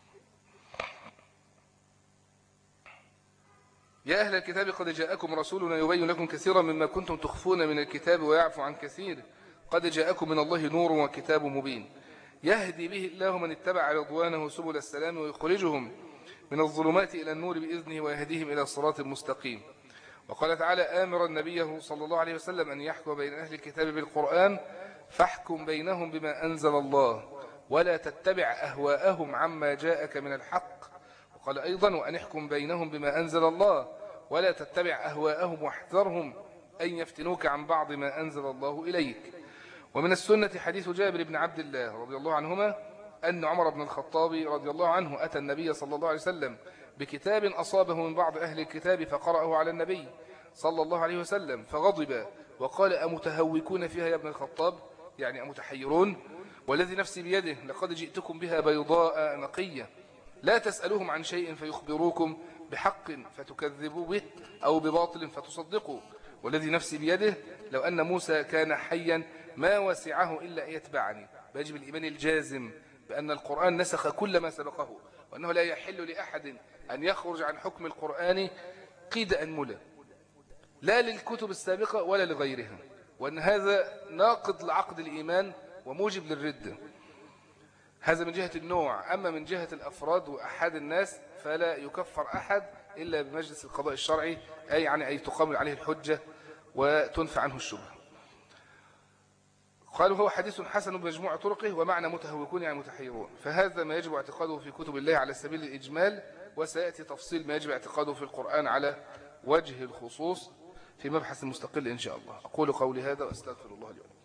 يا أهل الكتاب قد جاءكم رسولنا يبين لكم كثيرا مما كنتم تخفون من الكتاب ويعفو عن كثير قد جاءكم من الله نور وكتاب مبين يهدي به الله من اتبع رضوانه سبل السلام ويخرجهم من الظلمات إلى النور بإذنه ويهديهم إلى صراط مستقيم وقال تعالى آمر النبي صلى الله عليه وسلم أن يحكم بين أهل الكتاب بالقرآن فاحكم بينهم بما أنزل الله ولا تتبع أهواءهم عما جاءك من الحق وقال أيضا وأن احكم بينهم بما أنزل الله ولا تتبع أهواءهم واحذرهم أن يفتنوك عن بعض ما أنزل الله إليك ومن السنة حديث جابر بن عبد الله رضي الله عنهما أن عمر بن الخطاب رضي الله عنه أتى النبي صلى الله عليه وسلم بكتاب أصابه من بعض أهل الكتاب فقرأه على النبي صلى الله عليه وسلم فغضب وقال أمتهوكون فيها يا ابن الخطاب يعني أمتحيرون والذي نفسي بيده لقد جئتكم بها بيضاء نقية لا تسألوهم عن شيء فيخبروكم بحق فتكذبوا به أو بباطل فتصدقوا والذي نفسي بيده لو أن موسى كان حيا ما وسعه إلا أن يتبعني بيجب الإيمان الجازم بأن القرآن نسخ كل ما سبقه وأنه لا يحل لأحد أن يخرج عن حكم القرآن قيد أنملة لا للكتب السابقة ولا لغيرها وأن هذا ناقض لعقد الإيمان وموجب للردة هذا من جهة النوع أما من جهة الأفراد وأحد الناس فلا يكفر أحد إلا بمجلس القضاء الشرعي أي يعني أي تقام عليه الحجة وتنفى عنه الشبهة قالوا هو حديث حسن بمجموع طرقه ومعنى متهوكون يعني متحيرون فهذا ما يجب اعتقاده في كتب الله على سبيل الإجمال وسيأتي تفصيل ما يجب اعتقاده في القرآن على وجه الخصوص في مبحث مستقل إن شاء الله أقول قولي هذا وأستغفر الله لي